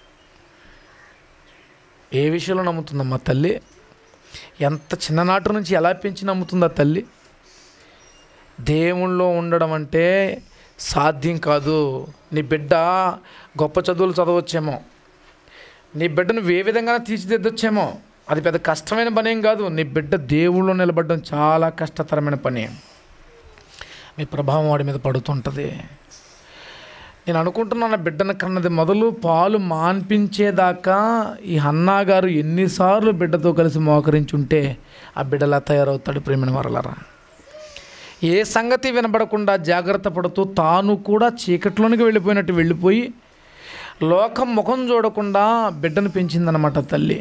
ఏ విషయంలో నమ్ముతుందమ్మా తల్లి ఎంత చిన్ననాటి నుంచి ఎలా పెంచి నమ్ముతుందా తల్లి దేవుళ్ళో ఉండడం అంటే సాధ్యం కాదు నీ బిడ్డ గొప్ప చదువులు చదవచ్చేమో నీ బిడ్డను ఏ విధంగా తీర్చిదిద్దొచ్చేమో అది పెద్ద కష్టమైన పని ఏం కాదు నీ బిడ్డ దేవుళ్ళు నిలబడడం చాలా కష్టతరమైన పని మీ ప్రభావం వాడి మీద పడుతుంటుంది నేను అనుకుంటున్నాను నా బిడ్డను కన్నది మొదలు పాలు మాన్పించేదాకా ఈ హన్నా గారు ఎన్నిసార్లు బిడ్డతో కలిసి మోకరించి ఉంటే ఆ బిడ్డలా తయారవుతాడు ప్రేమిన వరలరా ఏ సంగతి వినబడకుండా జాగ్రత్త పడుతూ తాను కూడా చీకట్లోనికి వెళ్ళిపోయినట్టు వెళ్ళిపోయి లోకం ముఖం చూడకుండా బిడ్డను పెంచిందనమాట తల్లి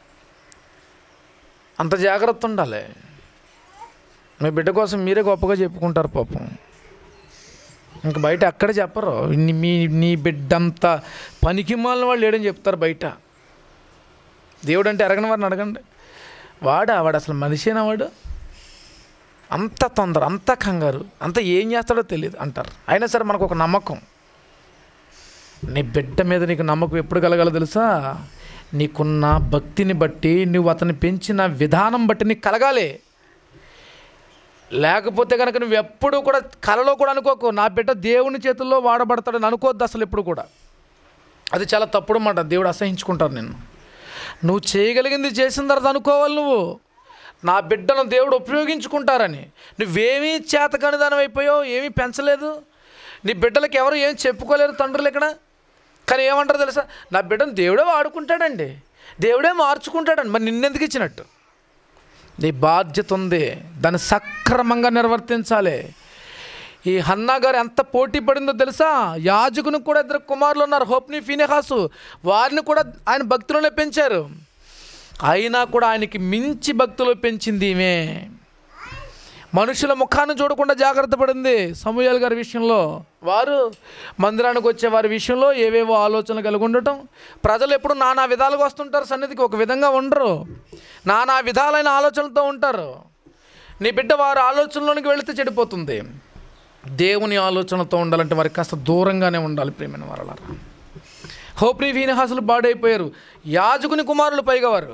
అంత జాగ్రత్త ఉండాలి మీ బిడ్డ కోసం మీరే గొప్పగా చెప్పుకుంటారు పాపం ఇంక బయట అక్కడ చెప్పరు నీ- మీ నీ బిడ్డంత పనికి మాలిన వాళ్ళు లేడని చెప్తారు బయట దేవుడు అంటే ఎరగని వారిని అడగండి వాడా వాడు అసలు మనిషేనా వాడు అంత తొందర అంత కంగారు అంత ఏం చేస్తాడో తెలియదు అంటారు అయినా సరే మనకు ఒక నమ్మకం నీ బిడ్డ మీద నీకు నమ్మకం ఎప్పుడు కలగాలో తెలుసా నీకున్న భక్తిని బట్టి నువ్వు అతన్ని పెంచిన విధానం బట్టి నీకు కలగాలి లేకపోతే కనుక నువ్వు ఎప్పుడు కూడా కలలో కూడా అనుకోకు నా బిడ్డ దేవుని చేతుల్లో వాడబడతాడని అనుకోవద్దు అసలు ఎప్పుడు కూడా అది చాలా తప్పుడు మాట దేవుడు అసహించుకుంటారు నిన్ను నువ్వు చేయగలిగింది చేసిన తర్వాత అనుకోవాలి నువ్వు నా బిడ్డను దేవుడు ఉపయోగించుకుంటారని నువ్వేమీ చేతకాని దానం అయిపోయావు ఏమీ పెంచలేదు నీ బిడ్డలకి ఎవరు ఏం చెప్పుకోలేరు తండ్రులు ఇక్కడ కానీ ఏమంటారు తెలుసా నా బిడ్డను దేవుడే వాడుకుంటాడండి దేవుడే మార్చుకుంటాడండి మరి నిన్నెందుకు ఇచ్చినట్టు నీ బాధ్యత ఉంది దాన్ని సక్రమంగా నిర్వర్తించాలి ఈ హన్నా గారు ఎంత పోటీ పడిందో తెలుసా యాజకునికి కూడా ఇద్దరు కుమారులు ఉన్నారు హోప్ని ఫినెహాసు వారిని కూడా ఆయన భక్తులనే పెంచారు అయినా కూడా ఆయనకి మించి భక్తులు పెంచింది ఈమె మనుషుల ముఖాన్ని చూడకుండా జాగ్రత్త పడింది సమూహాల గారి విషయంలో వారు మందిరానికి వచ్చే వారి విషయంలో ఏవేవో ఆలోచనలు కలిగి ఉండటం ప్రజలు ఎప్పుడు నానా విధాలుగా వస్తుంటారు సన్నిధికి ఒక విధంగా ఉండరు నానా విధాలైన ఆలోచనలతో ఉంటారు నీ బిడ్డ వారి ఆలోచనలోనికి వెళితే చెడిపోతుంది దేవుని ఆలోచనతో ఉండాలంటే వారికి కాస్త దూరంగానే ఉండాలి ప్రేమైన వారలారా హోప్ని వీనహాసులు బాడైపోయారు యాజకుని కుమారులు పైగా వారు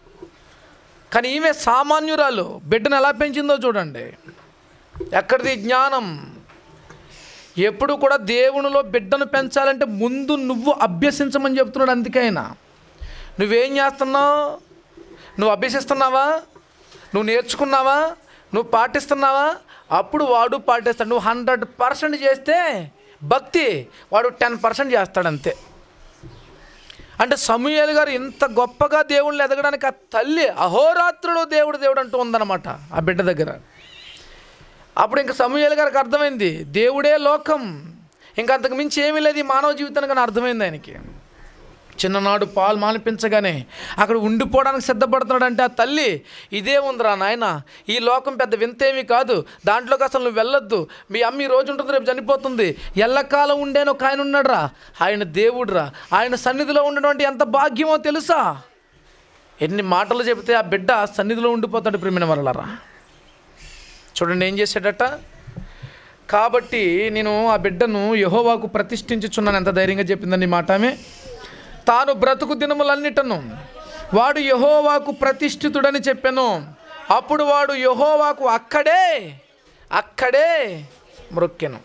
కానీ ఈమె సామాన్యురాలు బిడ్డను ఎలా పెంచిందో చూడండి ఎక్కడిది జ్ఞానం ఎప్పుడు కూడా దేవునిలో బిడ్డను పెంచాలంటే ముందు నువ్వు అభ్యసించమని చెప్తున్నాడు అందుకైనా నువ్వేం చేస్తున్నావు నువ్వు అభ్యసిస్తున్నావా నువ్వు నేర్చుకున్నావా నువ్వు పాటిస్తున్నావా అప్పుడు వాడు పాటిస్తాడు నువ్వు హండ్రెడ్ పర్సెంట్ చేస్తే భక్తి వాడు టెన్ పర్సెంట్ చేస్తాడంతే అంటే సమూయేలు గారు ఇంత గొప్పగా దేవుళ్ళు ఎదగడానికి ఆ తల్లి అహోరాత్రులు దేవుడు దేవుడు అంటూ ఉందన్నమాట ఆ బిడ్డ దగ్గర అప్పుడు ఇంకా సమూయేలు గారికి అర్థమైంది దేవుడే లోకం ఇంకా అంతకు మించి ఏమీ లేదు ఈ మానవ జీవితానికి అని అర్థమైంది ఆయనకి చిన్ననాడు పాలు మానిపించగానే అక్కడ ఉండిపోవడానికి సిద్ధపడుతున్నాడంటే ఆ తల్లి ఇదే ఉందిరా నాయన ఈ లోకం పెద్ద వింతేమీ కాదు దాంట్లోకి అసలు నువ్వు వెళ్ళొద్దు మీ అమ్మ ఈ రోజు ఉంటుంది రేపు చనిపోతుంది ఎల్లకాలం ఉండేను ఒక ఆయన ఉన్నాడురా ఆయన దేవుడురా ఆయన సన్నిధిలో ఉండడం అంటే ఎంత భాగ్యమో తెలుసా ఎన్ని మాటలు చెబితే ఆ బిడ్డ సన్నిధిలో ఉండిపోతాడు ప్రేమిన వరలరా చూడండి ఏం చేశాడట కాబట్టి నేను ఆ బిడ్డను యహోవాకు ప్రతిష్ఠించుచున్నాను ఎంత ధైర్యంగా చెప్పిందని మాట ఆమె తాను బ్రతుకు దినములన్నిటను వాడు యహోవాకు ప్రతిష్ఠితుడని చెప్పాను అప్పుడు వాడు యహోవాకు అక్కడే అక్కడే మ్రొక్కెను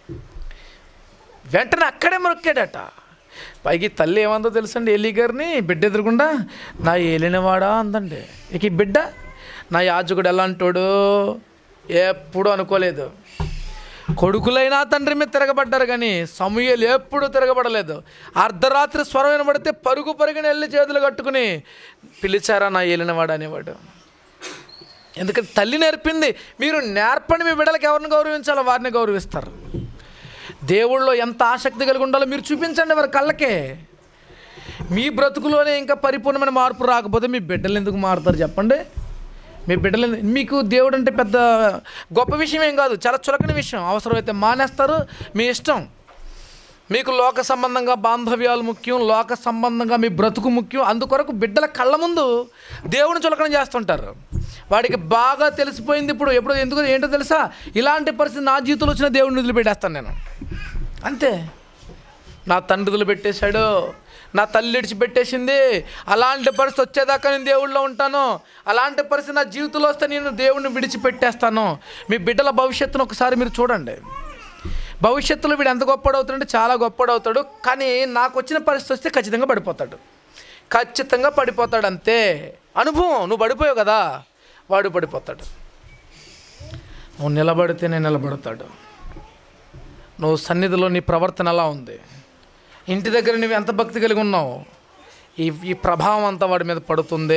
వెంటనే అక్కడే మొక్కాడట పైకి తల్లి ఏమందో తెలుసండి ఏలి గారిని బిడ్డ ఎదురుకుండా నా ఏలినవాడా అందండి ఇక ఈ బిడ్డ నా యాజకుడు ఎలాంటోడు ఎప్పుడు అనుకోలేదు కొడుకులైనా తండ్రి మీద తిరగబడ్డారు కానీ సమూహలు ఎప్పుడు తిరగబడలేదు అర్ధరాత్రి స్వరం వినబడితే పరుగు పరుగున వెళ్ళి చేతులు కట్టుకుని పిలిచారా నా ఏలినవాడు అనేవాడు ఎందుకంటే తల్లి నేర్పింది మీరు నేర్పని మీ బిడ్డలకు ఎవరిని గౌరవించాలో వారిని గౌరవిస్తారు దేవుళ్ళో ఎంత ఆసక్తి కలిగి ఉండాలో మీరు చూపించండి వారి కళ్ళకే మీ బ్రతుకులోనే ఇంకా పరిపూర్ణమైన మార్పు రాకపోతే మీ బిడ్డలు ఎందుకు మారుతారు చెప్పండి మీ బిడ్డలు ఎందు- మీకు దేవుడు అంటే పెద్ద గొప్ప విషయం ఏం కాదు చాలా చులకన విషయం అవసరమైతే మానేస్తారు మీ ఇష్టం మీకు లోక సంబంధంగా బాంధవ్యాలు ముఖ్యం లోక సంబంధంగా మీ బ్రతుకు ముఖ్యం అందుకొరకు బిడ్డల కళ్ళ ముందు దేవుని చులకన చేస్తుంటారు వాడికి బాగా తెలిసిపోయింది ఇప్పుడు ఎప్పుడు ఎందుకు ఏంటో తెలుసా ఇలాంటి పరిస్థితి నా జీవితంలో వచ్చిన దేవుడిని వదిలిపెట్టేస్తాను నేను అంతే నా తండ్రి వదిలిపెట్టేశాడు నా తల్లి విడిచిపెట్టేసింది అలాంటి పరిస్థితి వచ్చేదాకా నేను దేవుళ్ళలో ఉంటాను అలాంటి పరిస్థితి నా జీవితంలో వస్తే నేను దేవుడిని విడిచిపెట్టేస్తాను మీ బిడ్డల భవిష్యత్తును ఒకసారి మీరు చూడండి భవిష్యత్తులో వీడు ఎంత గొప్పడవుతాడంటే చాలా గొప్పడవుతాడు కానీ నాకు వచ్చిన పరిస్థితి వస్తే ఖచ్చితంగా పడిపోతాడు ఖచ్చితంగా పడిపోతాడు అంతే అనుభవం నువ్వు పడిపోయావు కదా వాడు పడిపోతాడు నువ్వు నిలబడితేనే నిలబడతాడు నువ్వు సన్నిధిలో నీ ప్రవర్తన ఎలా ఉంది ఇంటి దగ్గర నువ్వు ఎంత భక్తి కలిగి ఉన్నావు ఈ ఈ ప్రభావం అంతా వాడి మీద పడుతుంది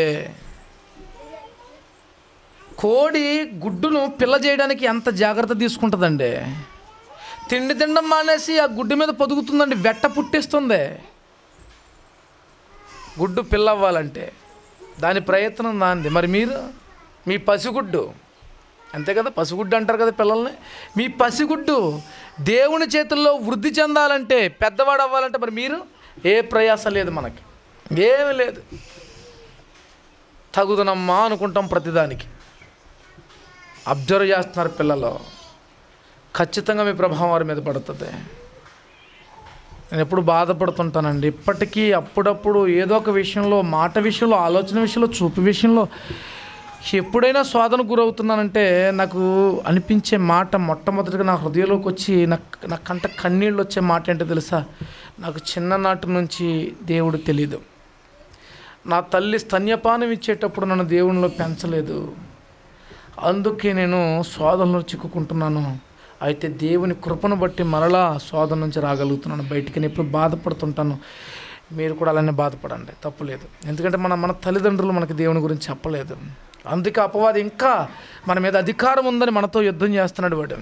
కోడి గుడ్డును పిల్ల చేయడానికి ఎంత జాగ్రత్త తీసుకుంటుందండి తిండి తినడం మానేసి ఆ గుడ్డు మీద పొదుగుతుందండి వెట్ట పుట్టిస్తుంది గుడ్డు పిల్ల అవ్వాలంటే దాని ప్రయత్నం దాంది మరి మీరు మీ పసిగుడ్డు అంతే కదా పసిగుడ్డు అంటారు కదా పిల్లల్ని మీ పసిగుడ్డు దేవుని చేతుల్లో వృద్ధి చెందాలంటే పెద్దవాడు అవ్వాలంటే మరి మీరు ఏ ప్రయాస లేదు మనకి ఏమీ లేదు తగుదనమ్మా అనుకుంటాం ప్రతిదానికి అబ్జర్వ్ చేస్తున్నారు పిల్లలు ఖచ్చితంగా మీ ప్రభావం వారి మీద పడుతుంది నేను ఎప్పుడు బాధపడుతుంటానండి ఇప్పటికీ అప్పుడప్పుడు ఏదో ఒక విషయంలో మాట విషయంలో ఆలోచన విషయంలో చూపు విషయంలో ఎప్పుడైనా శోధన గురవుతున్నానంటే నాకు అనిపించే మాట మొట్టమొదటిగా నా హృదయంలోకి వచ్చి నా నా కంట కన్నీళ్ళు వచ్చే మాట ఏంటో తెలుసా నాకు చిన్ననాటి నుంచి దేవుడు తెలీదు నా తల్లి స్తన్యపానం ఇచ్చేటప్పుడు నన్ను దేవునిలో పెంచలేదు అందుకే నేను శోధనలో చిక్కుకుంటున్నాను అయితే దేవుని కృపను బట్టి మరలా శోధన నుంచి రాగలుగుతున్నాను బయటికి నేను ఎప్పుడు బాధపడుతుంటాను మీరు కూడా అలానే బాధపడండి తప్పులేదు ఎందుకంటే మన మన తల్లిదండ్రులు మనకి దేవుని గురించి చెప్పలేదు అందుకే అపవాది ఇంకా మన మీద అధికారం ఉందని మనతో యుద్ధం చేస్తున్నాడు వాడు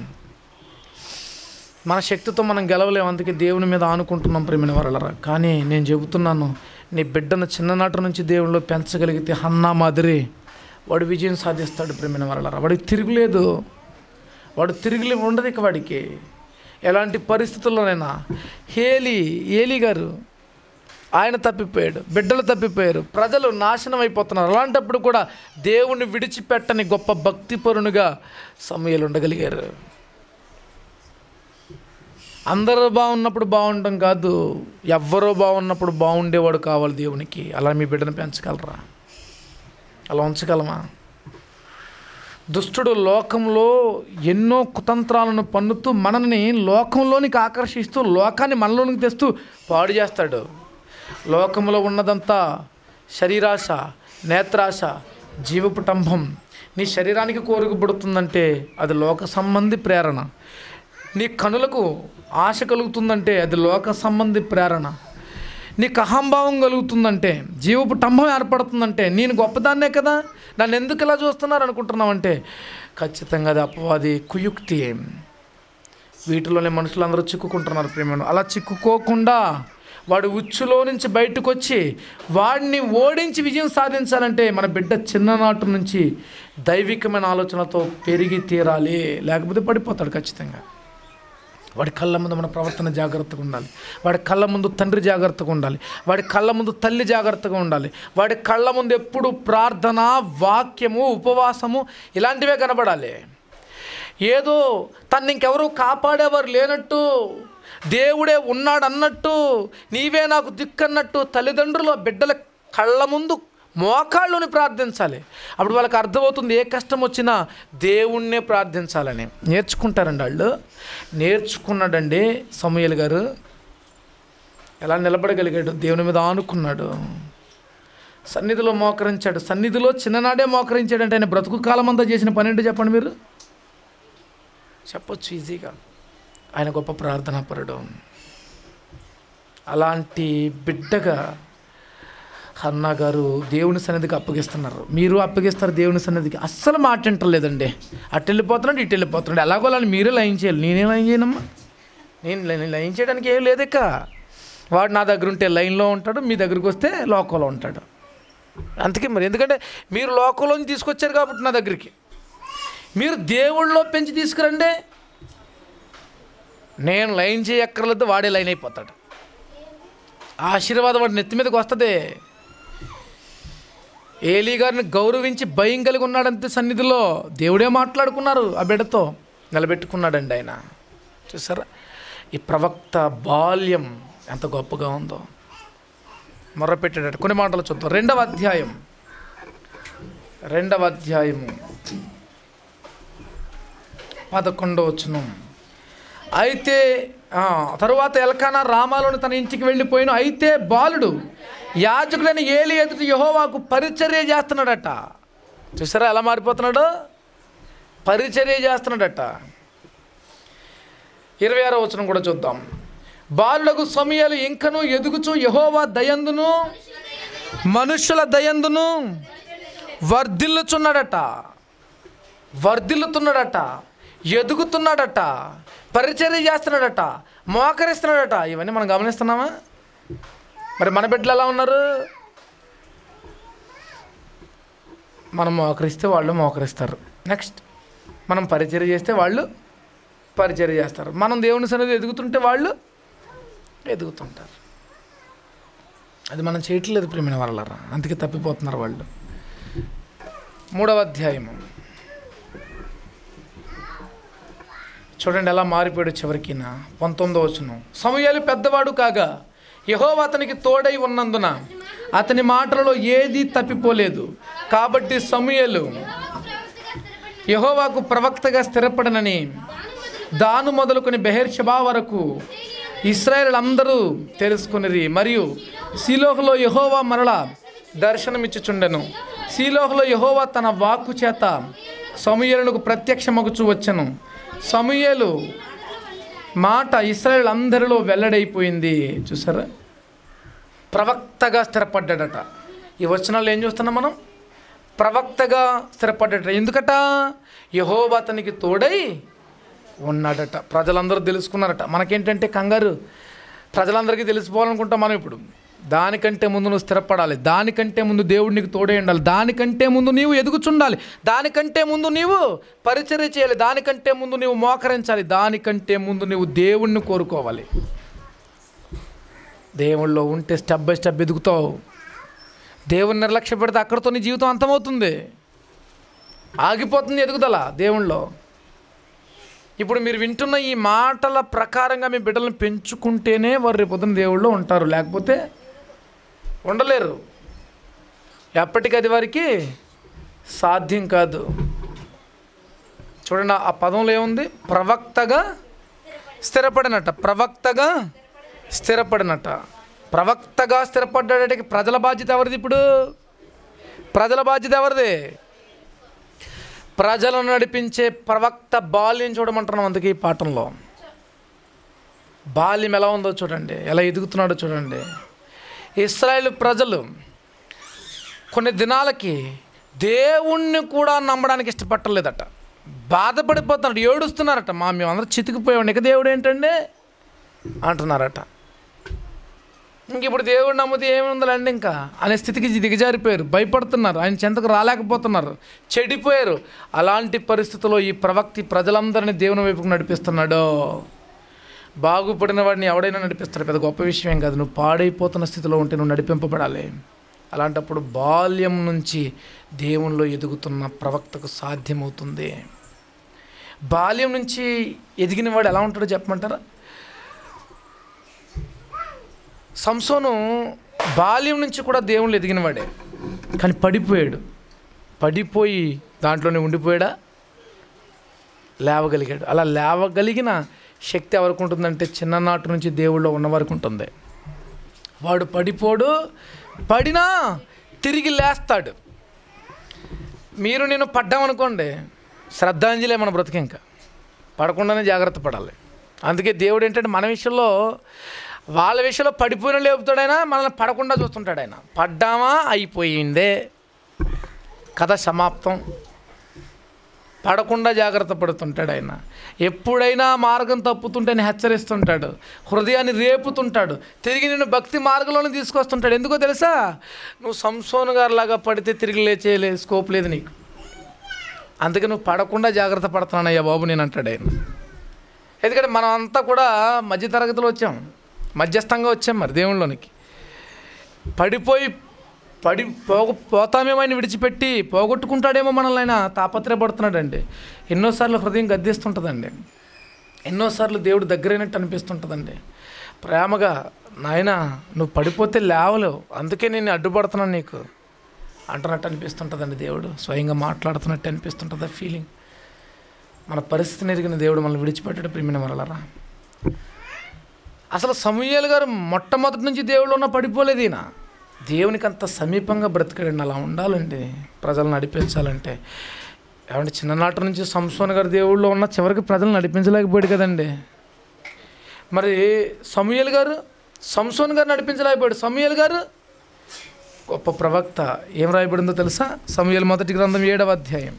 మన శక్తితో మనం గెలవలేము అందుకే దేవుని మీద ఆనుకుంటున్నాం ప్రేమిన వరలరా కానీ నేను చెబుతున్నాను నీ బిడ్డను చిన్ననాటి నుంచి దేవునిలో పెంచగలిగితే హన్నా మాదిరి వాడు విజయం సాధిస్తాడు ప్రేమిన వరలరా వాడికి తిరుగులేదు వాడు తిరిగి ఉండదు ఇక వాడికి ఎలాంటి పరిస్థితుల్లోనైనా హేలి ఏలి గారు ఆయన తప్పిపోయాడు బిడ్డలు తప్పిపోయారు ప్రజలు నాశనం అయిపోతున్నారు అలాంటప్పుడు కూడా దేవుణ్ణి విడిచిపెట్టని గొప్ప భక్తిపరునిగా సమయాలు ఉండగలిగారు అందరూ బాగున్నప్పుడు బాగుండడం కాదు ఎవ్వరో బాగున్నప్పుడు బాగుండేవాడు కావాలి దేవునికి అలా మీ బిడ్డను పెంచగలరా అలా ఉంచగలమా దుష్టుడు లోకంలో ఎన్నో కుతంత్రాలను పన్నుతూ మనల్ని లోకంలోనికి ఆకర్షిస్తూ లోకాన్ని మనలోనికి తెస్తూ పాడు చేస్తాడు లోకంలో ఉన్నదంతా శరీరాశ నేత్రాశ జీవపుటంభం నీ శరీరానికి కోరికపడుతుందంటే అది లోక సంబంధి ప్రేరణ నీ కనులకు ఆశ కలుగుతుందంటే అది లోక సంబంధి ప్రేరణ నీకు అహంభావం కలుగుతుందంటే జీవపు టంభం ఏర్పడుతుందంటే నేను గొప్పదాన్నే కదా నన్ను ఎందుకు ఇలా చూస్తున్నారు అనుకుంటున్నావంటే ఖచ్చితంగా అది అపవాది కుయుక్తి వీటిలోనే మనుషులందరూ చిక్కుకుంటున్నారు ప్రేమను అలా చిక్కుకోకుండా వాడు ఉచ్చులో నుంచి బయటకు వచ్చి వాడిని ఓడించి విజయం సాధించాలంటే మన బిడ్డ చిన్ననాటి నుంచి దైవికమైన ఆలోచనతో పెరిగి తీరాలి లేకపోతే పడిపోతాడు ఖచ్చితంగా వాడి కళ్ళ ముందు మన ప్రవర్తన జాగ్రత్తగా ఉండాలి వాడి కళ్ళ ముందు తండ్రి జాగ్రత్తగా ఉండాలి వాడి కళ్ళ ముందు తల్లి జాగ్రత్తగా ఉండాలి వాడి కళ్ళ ముందు ఎప్పుడు ప్రార్థన వాక్యము ఉపవాసము ఇలాంటివే కనబడాలి ఏదో తను ఇంకెవరూ కాపాడేవారు లేనట్టు దేవుడే ఉన్నాడు అన్నట్టు నీవే నాకు దిక్కన్నట్టు తల్లిదండ్రుల బిడ్డల కళ్ళ ముందు మోకాళ్ళుని ప్రార్థించాలి అప్పుడు వాళ్ళకి అర్థమవుతుంది ఏ కష్టం వచ్చినా దేవుణ్ణే ప్రార్థించాలని నేర్చుకుంటారండి వాళ్ళు నేర్చుకున్నాడండి సమూహలు గారు ఎలా నిలబడగలిగాడు దేవుని మీద ఆనుకున్నాడు సన్నిధిలో మోకరించాడు సన్నిధిలో చిన్ననాడే మోకరించాడంటే ఆయన బ్రతుకు కాలం అంతా చేసిన పని ఏంటో చెప్పండి మీరు చెప్పొచ్చు ఈజీగా ఆయన గొప్ప ప్రార్థనాపరుడు అలాంటి బిడ్డగా హన్నా గారు దేవుని సన్నిధికి అప్పగిస్తున్నారు మీరు అప్పగిస్తారు దేవుని సన్నిధికి అస్సలు మాట్లాడలేదండి అటు వెళ్ళిపోతున్నాడు ఇటు వెళ్ళిపోతున్నాడు ఎలాగో అలా మీరే లైన్ చేయాలి నేనేం లైన్ చేయనమ్మా నేను లైన్- లైన్ చేయడానికి ఏం లేదు ఇక వాడు నా దగ్గర ఉంటే లైన్లో ఉంటాడు మీ దగ్గరికి వస్తే లోకంలో ఉంటాడు అందుకే మరి ఎందుకంటే మీరు లోకంలోంచి తీసుకొచ్చారు కాబట్టి నా దగ్గరికి మీరు దేవుళ్ళలో పెంచి తీసుకురండి నేను లైన్ చేయక్కర్లేదు వాడే లైన్ అయిపోతాడు ఆ ఆశీర్వాదం వాడి నెత్తి మీదకి వస్తుంది ఏలీ గారిని గౌరవించి భయం కలిగి ఉన్నాడంతే సన్నిధిలో దేవుడే మాట్లాడుకున్నారు ఆ బిడ్డతో నిలబెట్టుకున్నాడండి ఆయన చూసారా ఈ ప్రవక్త బాల్యం ఎంత గొప్పగా ఉందో మొర్రపెట్టాడట కొన్ని మాటలు చూద్దాం రెండవ అధ్యాయం రెండవ అధ్యాయము పదకొండవ వచనం అయితే ఆ, తరువాత ఎల్కానా రామాలోని తన ఇంటికి వెళ్ళిపోయిన అయితే బాలుడు యాజకుడైన ఏలి ఎదుటి యహోవాకు పరిచర్య చేస్తున్నాడట చూసారా ఎలా మారిపోతున్నాడు పరిచర్య చేస్తున్నాడట ఇరవై ఆరో వచనం కూడా చూద్దాం బాలుడకు సమయాలు ఇంకను ఎదుగుచు యహోవా దయందును మనుషుల దయందును వర్ధిల్లుచున్నాడట వర్ధిల్లుతున్నాడట ఎదుగుతున్నాడట పరిచర్య చేస్తున్నాడట మోకరిస్తున్నాడట ఇవన్నీ మనం గమనిస్తున్నామా మరి మన బిడ్డలు ఎలా ఉన్నారు మనం మోకరిస్తే వాళ్ళు మోకరిస్తారు నెక్స్ట్ మనం పరిచర్య చేస్తే వాళ్ళు పరిచర్య చేస్తారు మనం దేవుని సన్నిధి ఎదుగుతుంటే వాళ్ళు ఎదుగుతుంటారు అది మనం చేయట్లేదు ప్రేమిన వాళ్ళరా అందుకే తప్పిపోతున్నారు వాళ్ళు మూడవ అధ్యాయము చూడండి ఎలా మారిపోయాడు చివరికిన పంతొమ్మిదో వచనం సమయాలు పెద్దవాడు కాగా యహోవ అతనికి తోడై ఉన్నందున అతని మాటలలో ఏదీ తప్పిపోలేదు కాబట్టి సమయలు యహోవాకు ప్రవక్తగా స్థిరపడనని దాను మొదలుకొని బెహెర్షబా వరకు ఇస్రాయేల్ అందరూ తెలుసుకునిరి మరియు సీలోహలో యహోవా మరల దర్శనమిచ్చుచుండెను సీలోహలో యహోవా తన వాక్కు చేత సమూయేలునకు ప్రత్యక్షమగుచు వచ్చెను సమూయేలు మాట ఇస్రాయేల్ అందరిలో వెల్లడైపోయింది చూసారా ప్రవక్తగా స్థిరపడ్డాడట ఈ వచనాలు ఏం చూస్తున్నాం మనం ప్రవక్తగా స్థిరపడ్డాడట ఎందుకట యహోవా అతనికి తోడై ఉన్నాడట ప్రజలందరూ తెలుసుకున్నారట మనకేంటంటే కంగారు ప్రజలందరికీ తెలిసిపోవాలనుకుంటాం మనం ఇప్పుడు దానికంటే ముందు నువ్వు స్థిరపడాలి దానికంటే ముందు దేవుడు నీకు తోడై ఉండాలి దానికంటే ముందు నీవు ఎదుగుచుండాలి దానికంటే ముందు నీవు పరిచర్య చేయాలి దానికంటే ముందు నీవు మోకరించాలి దానికంటే ముందు నీవు దేవుణ్ణి కోరుకోవాలి దేవుళ్ళో ఉంటే స్టెప్ బై స్టెప్ ఎదుగుతావు దేవుని నిర్లక్ష్య పెడితే అక్కడితో నీ జీవితం అంతమవుతుంది ఆగిపోతుంది ఎదుగుదల దేవుళ్ళో ఇప్పుడు మీరు వింటున్న ఈ మాటల ప్రకారంగా మీ బిడ్డలను పెంచుకుంటేనే వారు రేపు పొద్దున్న దేవుళ్ళు ఉంటారు లేకపోతే ఉండలేరు ఎప్పటికీ అది వారికి సాధ్యం కాదు చూడండి ఆ పదంలో ఏముంది ప్రవక్తగా స్థిరపడినట్ట ప్రవక్తగా స్థిరపడినట్ట ప్రవక్తగా స్థిరపడ్డానికి ప్రజల బాధ్యత ఎవరిది ఇప్పుడు ప్రజల బాధ్యత ఎవరిది ప్రజలను నడిపించే ప్రవక్త బాల్యం చూడమంటున్నాం అందుకే ఈ పాఠంలో బాల్యం ఎలా ఉందో చూడండి ఎలా ఎదుగుతున్నాడో చూడండి ఇస్రాయేల్ ప్రజలు కొన్ని దినాలకి దేవుణ్ణి కూడా నమ్మడానికి ఇష్టపట్టలేదట బాధపడిపోతున్నాడు ఏడుస్తున్నారట మా మేమందరం చితికిపోయాం ఇక దేవుడు ఏంటండి అంటున్నారట ఇంక ఇప్పుడు దేవుడు నమ్మితే ఏముందండి ఇంకా అనే స్థితికి దిగజారిపోయారు భయపడుతున్నారు ఆయన చెంతకు రాలేకపోతున్నారు చెడిపోయారు అలాంటి పరిస్థితుల్లో ఈ ప్రవక్తి ప్రజలందరినీ దేవుని వైపుకు నడిపిస్తున్నాడు బాగుపడిన వాడిని ఎవడైనా నడిపిస్తాడు పెద్ద గొప్ప విషయం ఏం కాదు నువ్వు పాడైపోతున్న స్థితిలో ఉంటే నువ్వు నడిపింపబడాలి అలాంటప్పుడు బాల్యం నుంచి దేవునిలో ఎదుగుతున్న ప్రవక్తకు సాధ్యమవుతుంది బాల్యం నుంచి ఎదిగిన వాడు ఎలా ఉంటాడో చెప్పమంటారా సంసోను బాల్యం నుంచి కూడా దేవుళ్ళు ఎదిగినవాడే కానీ పడిపోయాడు పడిపోయి దాంట్లోనే ఉండిపోయాడా లేవగలిగాడు అలా లేవగలిగిన శక్తి ఎవరికి ఉంటుందంటే చిన్ననాటి నుంచి దేవుళ్ళో ఉన్నవారికి ఉంటుంది వాడు పడిపోడు పడినా తిరిగి లేస్తాడు మీరు నేను పడ్డామనుకోండి శ్రద్ధాంజలే మన బ్రతికి ఇంకా పడకుండానే జాగ్రత్త పడాలి అందుకే దేవుడు ఏంటంటే మన విషయంలో వాళ్ళ విషయంలో పడిపోయిన లేపుతాడైనా మనల్ని పడకుండా చూస్తుంటాడు ఆయన పడ్డామా అయిపోయిందే కథ సమాప్తం పడకుండా జాగ్రత్త పడుతుంటాడు ఆయన ఎప్పుడైనా మార్గం తప్పుతుంటేనే హెచ్చరిస్తుంటాడు హృదయాన్ని రేపుతుంటాడు తిరిగి నేను భక్తి మార్గంలోనే తీసుకొస్తుంటాడు ఎందుకో తెలుసా నువ్వు సంసోను గారిలాగా పడితే తిరిగి లేచే లే- స్కోప్ లేదు నీకు అందుకే నువ్వు పడకుండా జాగ్రత్త పడుతున్నానయ్యా బాబు నేను అంటాడు ఆయన ఎందుకంటే మనం అంతా కూడా మధ్యతరగతిలో వచ్చాం మధ్యస్థంగా వచ్చాం మరి దేవుళ్ళలోనికి పడిపోయి పడి పోగ పోతామేమో ఆయన విడిచిపెట్టి పోగొట్టుకుంటాడేమో మనల్ని ఆయన తాపత్రయపడుతున్నాడండి ఎన్నోసార్లు హృదయం గద్దిస్తుంటుందండి ఎన్నోసార్లు దేవుడు దగ్గరైనట్టు అనిపిస్తుంటుందండి ప్రేమగా నాయన నువ్వు పడిపోతే లేవలేవు అందుకే నేను అడ్డుపడుతున్నాను నీకు అంటున్నట్టు అనిపిస్తుంటుందండి దేవుడు స్వయంగా మాట్లాడుతున్నట్టు అనిపిస్తుంటుంది ఆ ఫీలింగ్ మన పరిస్థితిని ఎరిగిన దేవుడు మనల్ని విడిచిపెట్టాడు ప్రియమైన వరలరా అసలు సమూయేలు గారు మొట్టమొదటి నుంచి దేవుళ్ళు ఉన్న పడిపోలేదు ఈయన దేవునికి అంత సమీపంగా బ్రతికాడండి అలా ఉండాలండి ప్రజలు నడిపించాలంటే ఏమంటే చిన్ననాటి నుంచి సంసోన్ గారు దేవుళ్ళు ఉన్న చివరికి ప్రజలు నడిపించలేకపోయాడు కదండి మరి సమూయేలు గారు సంసోన్ గారు నడిపించలేకపోయాడు సమూయేలు గారు గొప్ప ప్రవక్త ఏం రాయబడిందో తెలుసా సమూయేలు మొదటి గ్రంథం ఏడవ అధ్యాయం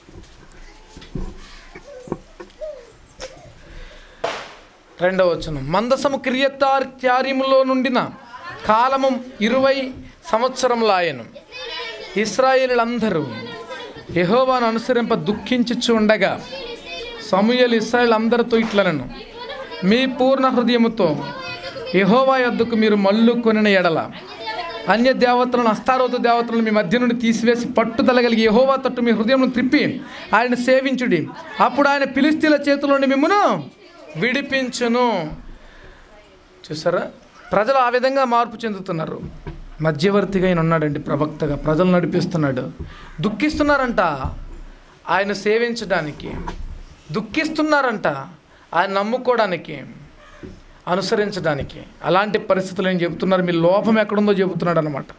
రెండవ వచనం మందసము క్రియత్తార్త్యార్యములో నుండిన కాలము ఇరవై సంవత్సరములాయను ఇస్రాయేలీలందరూ యెహోవాను అనుసరింప దుఃఖించుచు ఉండగా సమూయేలు ఇస్రాయేల్ అందరితో ఇట్లనను మీ పూర్ణ హృదయముతో యెహోవా యొద్దకు మీరు మల్లు కొనిన ఎడల అన్య దేవతలను అస్తారోత దేవతలను మీ మధ్య నుండి తీసివేసి పట్టుదల కలిగి యెహోవా తట్టు మీ హృదయం త్రిప్పి ఆయన సేవించుడి అప్పుడు ఆయన పిలిస్తీల చేతిలో నుండి మిమ్మును విడిపించును చూసారా ప్రజలు ఆ విధంగా మార్పు చెందుతున్నారు మధ్యవర్తిగా ఆయన ఉన్నాడండి ప్రవక్తగా ప్రజలు నడిపిస్తున్నాడు దుఃఖిస్తున్నారంట ఆయన సేవించడానికి దుఃఖిస్తున్నారంట ఆయన నమ్ముకోవడానికి అనుసరించడానికి అలాంటి పరిస్థితులు ఏం చెబుతున్నారు మీ లోపం ఎక్కడుందో చెబుతున్నాడు అనమాట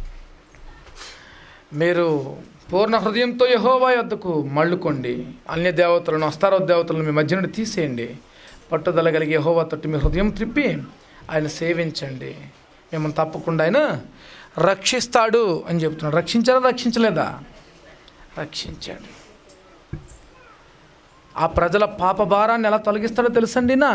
మీరు పూర్ణ హృదయంతో యహోవా యొద్దకు మళ్ళుకోండి అన్య దేవతలను అస్తారో దేవతలను మీ మధ్య నుండి తీసేయండి పట్టుదల కలిగి యహోవా తట్టు మీ హృదయం త్రిప్పి ఆయన సేవించండి మిమ్మల్ని తప్పకుండా ఆయన రక్షిస్తాడు అని చెప్తున్నాడు రక్షించారా రక్షించలేదా రక్షించాడు ఆ ప్రజల పాప భారాన్ని ఎలా తొలగిస్తాడో తెలుసండి నా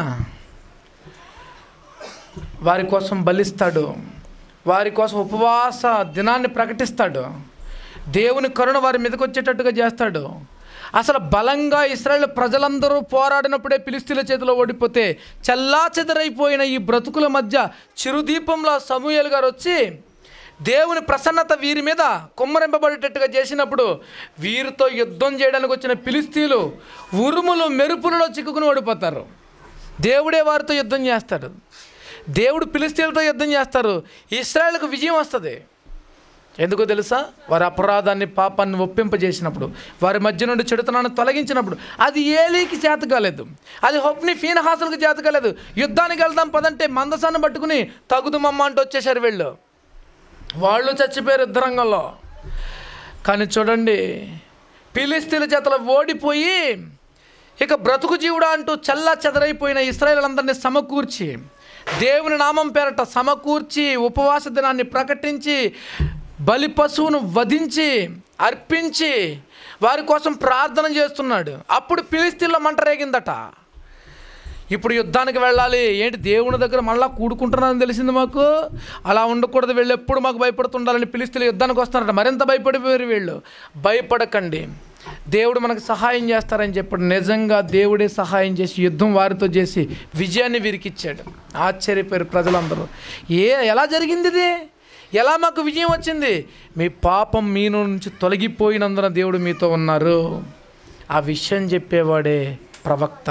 వారి కోసం బలిస్తాడు వారి కోసం ఉపవాస దినాన్ని ప్రకటిస్తాడు దేవుని కరుణ వారి మీదకి వచ్చేటట్టుగా చేస్తాడు అసలు బలంగా ఇస్రాయేల్ ప్రజలందరూ పోరాడినప్పుడే పిలిస్తీల చేతిలో ఓడిపోతే చల్లా చెదరైపోయిన ఈ బ్రతుకుల మధ్య చిరుదీపంలో సమూహలు గారు వచ్చి దేవుని ప్రసన్నత వీరి మీద కుమ్మరింపబడేటట్టుగా చేసినప్పుడు వీరితో యుద్ధం చేయడానికి వచ్చిన పిలిస్తీలు ఉరుములు మెరుపులలో చిక్కుకుని ఓడిపోతారు దేవుడే వారితో యుద్ధం చేస్తాడు దేవుడు పిలిస్తీలతో యుద్ధం చేస్తారు ఇస్రాయేల్కు విజయం వస్తుంది ఎందుకో తెలుసా వారి అపరాధాన్ని పాపాన్ని ఒప్పింపజేసినప్పుడు వారి మధ్య నుండి చెడుతనాన్ని తొలగించినప్పుడు అది ఏలీకి చేత కాలేదు అది హొప్ని ఫీనహాసులకు చేత కాలేదు యుద్ధానికి వెళ్దాం పదంటే మందసాన్ని పట్టుకుని తగుదుమమ్మ అంటూ వచ్చేసారు వీళ్ళు వాళ్ళు చచ్చిపోయారు యుద్ధరంగంలో కానీ చూడండి ఫిలిస్తీన్ల చేతలో ఓడిపోయి ఇక బ్రతుకు జీవుడా అంటూ చల్లా చెదరైపోయిన ఇస్రాయేలందరినీ సమకూర్చి దేవుని నామం పేరట సమకూర్చి ఉపవాస దినాన్ని ప్రకటించి బలి పశువును వధించి అర్పించి వారి కోసం ప్రార్థన చేస్తున్నాడు అప్పుడు పిలిస్తీన్లో మంట రేగిందట ఇప్పుడు యుద్ధానికి వెళ్ళాలి ఏంటి దేవుని దగ్గర మళ్ళా కూడుకుంటున్నారని తెలిసింది మాకు అలా ఉండకూడదు వీళ్ళు ఎప్పుడు మాకు భయపడుతుండాలని పిలిస్తే యుద్ధానికి వస్తున్నారట మరింత భయపడిపోయారు వీళ్ళు భయపడకండి దేవుడు మనకు సహాయం చేస్తారని చెప్పాడు నిజంగా దేవుడే సహాయం చేసి యుద్ధం వారితో చేసి విజయాన్ని వీరికిచ్చాడు ఆశ్చర్యపోయారు ప్రజలందరూ ఏ ఎలా జరిగింది ఇది ఎలా మాకు విజయం వచ్చింది మీ పాపం మీ నుంచి తొలగిపోయినందున దేవుడు మీతో ఉన్నారు ఆ విషయం చెప్పేవాడే ప్రవక్త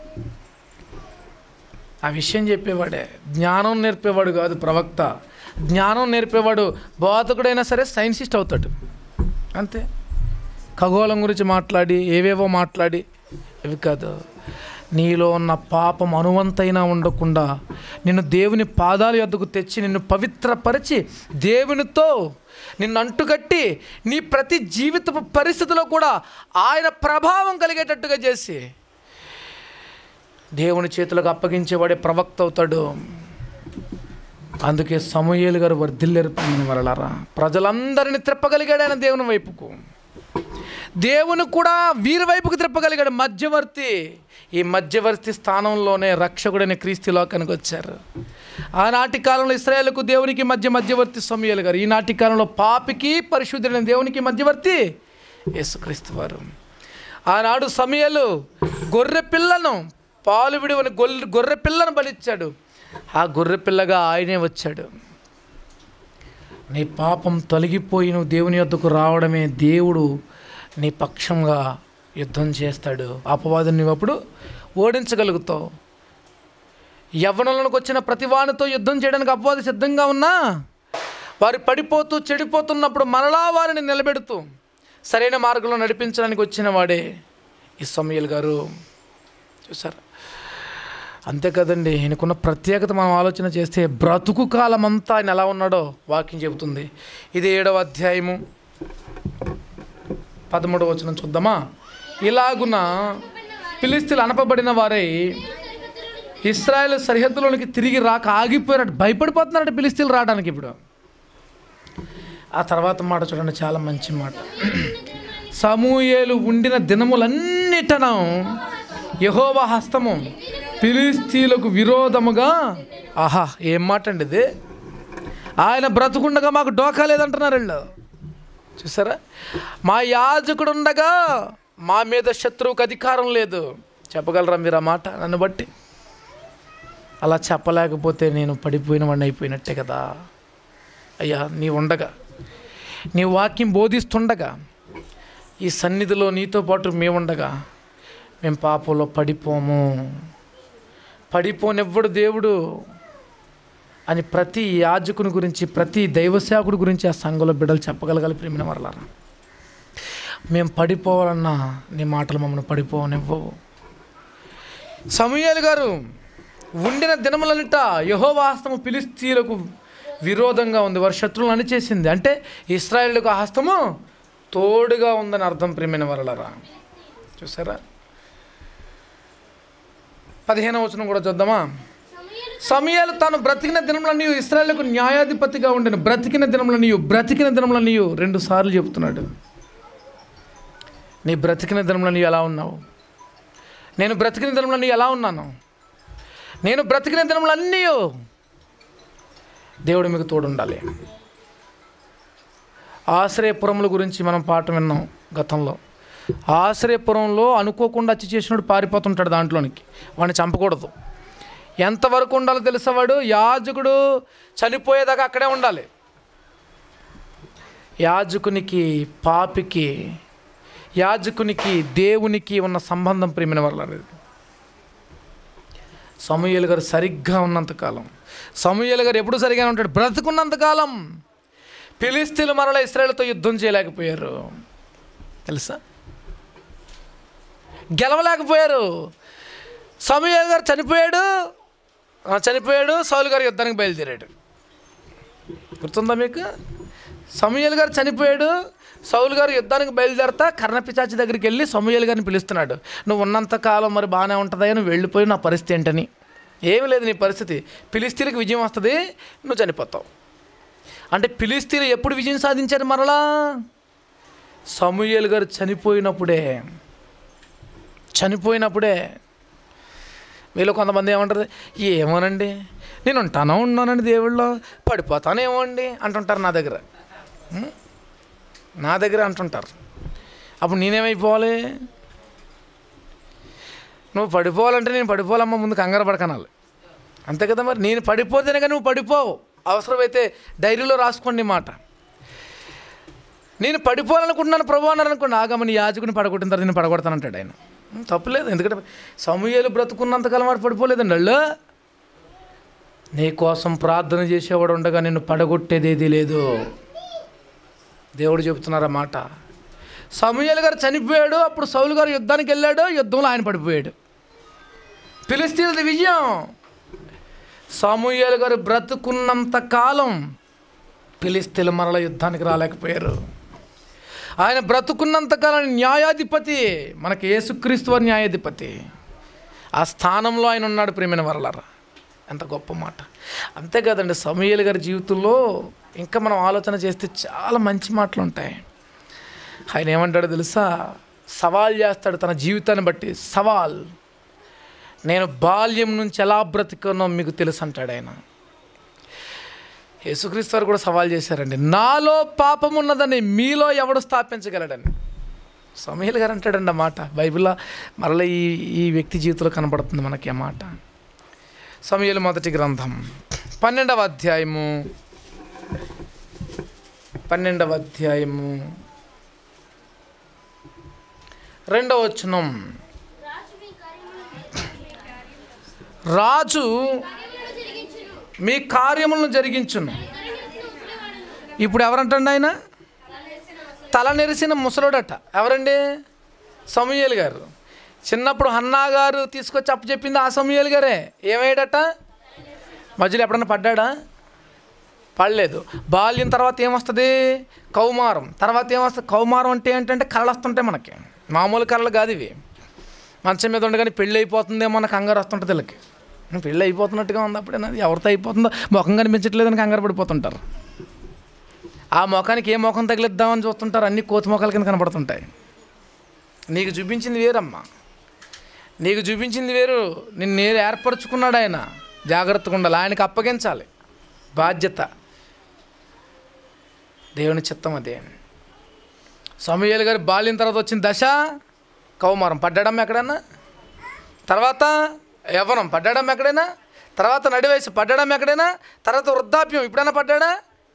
ఆ విషయం చెప్పేవాడే జ్ఞానం నేర్పేవాడు కాదు ప్రవక్త జ్ఞానం నేర్పేవాడు బోధకుడైనా సరే సైన్సిస్ట్ అవుతాడు అంతే ఖగోళం గురించి మాట్లాడి ఏవేవో మాట్లాడి ఇవి కాదు నీలో ఉన్న పాపం అనువంతైనా ఉండకుండా నిన్ను దేవుని పాదాల యొద్దకు తెచ్చి నిన్ను పవిత్రపరిచి దేవునితో నిన్ను అంటుకట్టి నీ ప్రతి జీవిత పరిస్థితిలో కూడా ఆయన ప్రభావం కలిగేటట్టుగా చేసి దేవుని చేతులకు అప్పగించేవాడే ప్రవక్త అవుతాడు అందుకే సమూయేలు గారు వర్ధిల్లేరు ప్రియమైన వరలారా ప్రజలందరిని త్రిప్పగలిగాడు ఆయన దేవుని వైపుకు దేవుని కూడా వీరి వైపుకు త్రిప్పగలిగాడు మధ్యవర్తి ఈ మధ్యవర్తి స్థానంలోనే రక్షకుడైన క్రీస్తు లోకానికి వచ్చారు ఆనాటి కాలంలో ఇస్రాయేల్కు దేవునికి మధ్య మధ్యవర్తి సమూయేలు గారు ఈనాటి కాలంలో పాపికి పరిశుద్ధుడైన దేవునికి మధ్యవర్తి యేసుక్రీస్తు వారు ఆనాడు సమయలు గొర్రె పిల్లను పాలు విడివని గొర్రె గొర్రె పిల్లను బలిచ్చాడు ఆ గొర్రె పిల్లగా ఆయనే వచ్చాడు నీ పాపం తొలగిపోయి నువ్వు దేవుని యొద్దకు రావడమే దేవుడు నీ పక్షంగా యుద్ధం చేస్తాడు అపవాదం నువ్వు అప్పుడు ఓడించగలుగుతావు యవ్వనంలోకి వచ్చిన ప్రతి వానితో యుద్ధం చేయడానికి అపవాది సిద్ధంగా ఉన్నా వారు పడిపోతూ చెడిపోతున్నప్పుడు మరలా వారిని నిలబెడుతూ సరైన మార్గంలో నడిపించడానికి వచ్చిన వాడే ఈ సమయల్ గారు చూసారా అంతే కదండి ఈయనకున్న ప్రత్యేకత మనం ఆలోచన చేస్తే బ్రతుకు కాలం అంతా ఆయన ఎలా ఉన్నాడో వాక్యం చెబుతుంది ఇది ఏడవ అధ్యాయము పదమూడవ వచనం చూద్దామా ఇలాగున ఫిలిస్తీన్లు అనపబడిన వారై ఇస్రాయేల్ సరిహద్దులోనికి తిరిగి రాక ఆగిపోయినట్టు భయపడిపోతున్నారట ఫిలిస్తీన్లు రావడానికి ఇప్పుడు ఆ తర్వాత మాట చూడండి చాలా మంచి మాట సమూయేలు ఉండిన దినములన్నిటను యహోవా హస్తము ఫిలిస్తీన్లకు విరోధముగా ఆహా ఏం మాట అండి ఇది ఆయన బ్రతుకుండగా మాకు డోకా లేదంటున్నారు వీళ్ళు చూసారా మా యాజకుడు ఉండగా మా మీద శత్రువుకు అధికారం లేదు చెప్పగలరా మీరు ఆ మాట నన్ను బట్టి అలా చెప్పలేకపోతే నేను పడిపోయిన వాడిని అయిపోయినట్టే కదా అయ్యా నీ ఉండగా నీ వాక్యం బోధిస్తుండగా ఈ సన్నిధిలో నీతో పాటు మేముండగా మేము పాపంలో పడిపోము పడిపోనివ్వడు దేవుడు అని ప్రతి యాజకుని గురించి ప్రతి దైవసేవకుడి గురించి ఆ సంఘంలో బిడ్డలు చెప్పగలగాలి ప్రేమిన వరలారా మేము పడిపోవాలన్నా నీ మాటలు మమ్మల్ని పడిపోవనివ్వవు సమూయేలు గారు ఉండిన దినములనిట యహోవాస్తము ఫిలిస్తీన్లకు విరోధంగా ఉంది వారి శత్రువులను అణిచేసింది అంటే ఇస్రాయేళ్లకు ఆ హస్తము తోడుగా ఉందని అర్థం ప్రేమైన వరలరా చూసారా పదిహేనవ వచనం కూడా చూద్దామా సమయాలు తాను బ్రతికిన దినములన్నీ ఇస్రాయేళ్లకు న్యాయాధిపతిగా ఉండిన బ్రతికిన దినములన్నీ బ్రతికిన దినములన్నీ రెండు సార్లు చెబుతున్నాడు నీ బ్రతికిన దినములని ఎలా ఉన్నావు నేను బ్రతికిన దినములని ఎలా ఉన్నాను నేను బ్రతికిన దినములన్నీ దేవుడు మీకు తోడుండాలి ఆశ్రయపురముల గురించి మనం పాఠం విన్నాం గతంలో ఆశ్రయపురంలో అనుకోకుండా వచ్చి చేసినోడు పారిపోతుంటాడు దాంట్లోనికి వాడిని చంపకూడదు ఎంతవరకు ఉండాలో తెలిసేవాడు యాజకుడు చనిపోయేదాకా అక్కడే ఉండాలి యాజకునికి పాపికి యాజకునికి దేవునికి ఉన్న సంబంధం ప్రేమిన వల్ల సమూహలు గారు సరిగ్గా ఉన్నంతకాలం సమూహలు గారు ఎప్పుడు సరిగా ఉంటాడు బ్రతుకున్నంతకాలం ఫిలిస్తీన్లు మరల ఇస్రాయేల్తో యుద్ధం చేయలేకపోయారు తెలుసా గెలవలేకపోయారు సమూహల్ గారు చనిపోయాడు ఆ, చనిపోయాడు సౌలు గారు యుద్ధానికి బయలుదేరాడు గుర్తుందా మీకు సమూహల్ గారు చనిపోయాడు సౌలు గారు యుద్ధానికి బయలుదేరతా కర్ణపిచాచి దగ్గరికి వెళ్ళి సమూహల్ గారిని పిలుస్తున్నాడు నువ్వు ఉన్నంత కాలం మరి బాగానే ఉంటుందా నువ్వు వెళ్ళిపోయి నా పరిస్థితి ఏంటని ఏమీ లేదు నీ పరిస్థితి ఫిలిస్తీన్కి విజయం వస్తుంది నువ్వు చనిపోతావు అంటే ఫిలిస్తీన్లు ఎప్పుడు విజయం సాధించారు మరలా సమూహల్ గారు చనిపోయినప్పుడే చనిపోయినప్పుడే మీలో కొంతమంది ఏమంటారు ఏమోనండి నేను ఉంటానో ఉన్నానండి దేవుళ్ళో పడిపోతానేమో అండి అంటుంటారు నా దగ్గర ఉం? నా దగ్గర అంటుంటారు అప్పుడు నేనేమైపోవాలి నువ్వు పడిపోవాలంటే నేను పడిపోవాలమ్మా ముందు కంగారు పడకనాలి అంతే కదా మరి నేను పడిపోతేనే కానీ నువ్వు పడిపోవు అవసరమైతే డైరీలో రాసుకోండి ఈ మాట నేను పడిపోవాలనుకుంటున్నాను ప్రభు అన్నారు అనుకోండి ఆగమని యాజకుని పడగొట్టిన తర్వాత నేను పడగొడతానంటాడు ఆయన ఉం, తప్పులేదు ఎందుకంటే సమూహలు బ్రతుకున్నంతకాలం వాడు పడిపోలేదండి వాళ్ళు నీ కోసం ప్రార్థన చేసేవాడు ఉండగా నిన్ను పడగొట్టేది ఏదీ లేదు దేవుడు చెబుతున్నారు ఆ మాట సమూహలు గారు చనిపోయాడు అప్పుడు సౌలు గారు యుద్ధానికి వెళ్ళాడు యుద్ధంలో ఆయన పడిపోయాడు ఫిలిస్తీన్లది విజయం సమూహలు గారు బ్రతుకున్నంత కాలం ఫిలిస్తీన్లు మరల యుద్ధానికి రాలేకపోయారు ఆయన బ్రతుకున్నంత కాలం న్యాయాధిపతి మనకి యేసుక్రీస్తు వారి న్యాయాధిపతి ఆ స్థానంలో ఆయన ఉన్నాడు ప్రేమైన వరలరా ఎంత గొప్ప మాట అంతే కదండి సమూహలు గారి జీవితంలో ఇంకా మనం ఆలోచన చేస్తే చాలా మంచి మాటలు ఉంటాయి ఆయన ఏమంటాడో తెలుసా సవాల్ చేస్తాడు తన జీవితాన్ని బట్టి సవాల్ నేను బాల్యం నుంచి ఎలా బ్రతికానో మీకు తెలుసు అంటాడు ఆయన యేసుక్రీస్తు వారు కూడా సవాల్ చేశారండి నాలో పాపం ఉన్నదని మీలో ఎవడు స్థాపించగలడని సమీల్ గారు అంటాడండి ఆ మాట బైబిల్లో మరలా ఈ ఈ వ్యక్తి జీవితంలో కనబడుతుంది మనకి ఆ మాట సమయలు మొదటి గ్రంథం పన్నెండవ అధ్యాయము పన్నెండవ అధ్యాయము రెండవ వచనం రాజు మీ కార్యములను జరిగించును ఇప్పుడు ఎవరంటండి ఆయన తల నెరిసిన ముసలోడట ఎవరండి సమూయేలు గారు చిన్నప్పుడు హన్నా గారు తీసుకొచ్చి అప్పు చెప్పింది ఆ సమూయేలు గారే ఏమయ్యాడట మధ్యలో ఎప్పుడన్నా పడ్డాడా పడలేదు బాల్యం తర్వాత ఏమొస్తుంది కౌమారం తర్వాత ఏమొస్తుంది కౌమారం అంటే ఏంటంటే కళలు వస్తుంటాయి మనకి మామూలు కళలు కాదు ఇవి మంచం మీద ఉండగానే పెళ్ళి అయిపోతుందేమో అన్న కంగారు వస్తుంటుంది వీళ్ళకి పెళ్ళి అయిపోతున్నట్టుగా ఉంది అప్పుడే ఎవరితో అయిపోతుందో ముఖం కనిపించట్లేదని కంగారు పడిపోతుంటారు ఆ ముఖానికి ఏ ముఖం తగిలిద్దామని చూస్తుంటారు అన్ని కోతి ముఖాల కింద కనపడుతుంటాయి నీకు చూపించింది వేరమ్మా నీకు చూపించింది వేరు నిన్ను నేను ఏర్పరచుకున్నాడు ఆయన జాగ్రత్తగా ఉండాలి ఆయనకి అప్పగించాలి బాధ్యత దేవుని చిత్తం అదే సమూహేలు గారి బాల్యం తర్వాత వచ్చిన దశ కౌమారం పడ్డాడమ్మ ఎక్కడన్నా తర్వాత యవ్వనం పడ్డాడమ్మ ఎక్కడైనా తర్వాత నడివయసు పడ్డాడమ్మ ఎక్కడైనా తర్వాత వృద్ధాప్యం ఇప్పుడైనా పడ్డాడా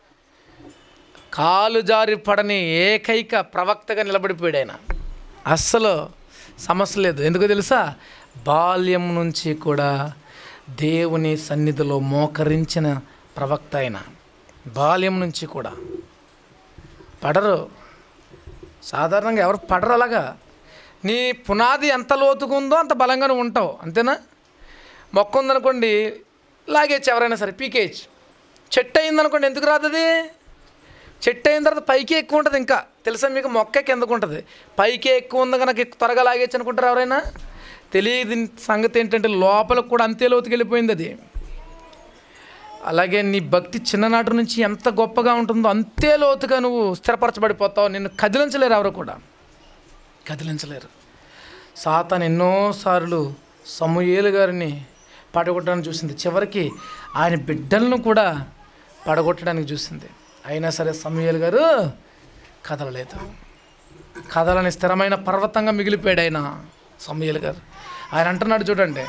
కాలు జారి పడని ఏకైక ప్రవక్తగా నిలబడిపోయాడు ఆయన అస్సలు సమస్య లేదు ఎందుకో తెలుసా బాల్యం నుంచి కూడా దేవుని సన్నిధిలో మోకరించిన ప్రవక్త ఆయన బాల్యం నుంచి కూడా పడరు సాధారణంగా ఎవరు పడరు అలాగా నీ పునాది ఎంత లోతుగా ఉందో అంత బలంగానే ఉంటావు అంతేనా మొక్క ఉందనుకోండి లాగేచ్చు ఎవరైనా సరే పీకేయచ్చు చెట్టు అయిందనుకోండి ఎందుకు రాదు అది చెట్టు అయిన తర్వాత పైకి ఎక్కువ ఉంటుంది ఇంకా తెలుసా మీకు మొక్క కిందకు ఉంటుంది పైకి ఎక్కువ ఉంది కనుక ఎక్కువ త్వరగా లాగేచ్చు అనుకుంటారు ఎవరైనా తెలియదు సంగతి ఏంటంటే లోపలికి కూడా అంతే లోతుకి వెళ్ళిపోయింది అది అలాగే నీ భక్తి చిన్ననాటి నుంచి ఎంత గొప్పగా ఉంటుందో అంతే లోతుగా నువ్వు స్థిరపరచబడిపోతావు నిన్ను కదిలించలేరు ఎవరు కూడా కదిలించలేరు సాతాన్ ఎన్నోసార్లు సమూయేలు గారిని పడగొట్టడానికి చూసింది చివరికి ఆయన బిడ్డలను కూడా పడగొట్టడానికి చూసింది అయినా సరే సమూయేలు గారు కదలలేదు కదలని స్థిరమైన పర్వతంగా మిగిలిపోయాడు ఆయన సమూయేలు గారు ఆయన అంటున్నాడు చూడండి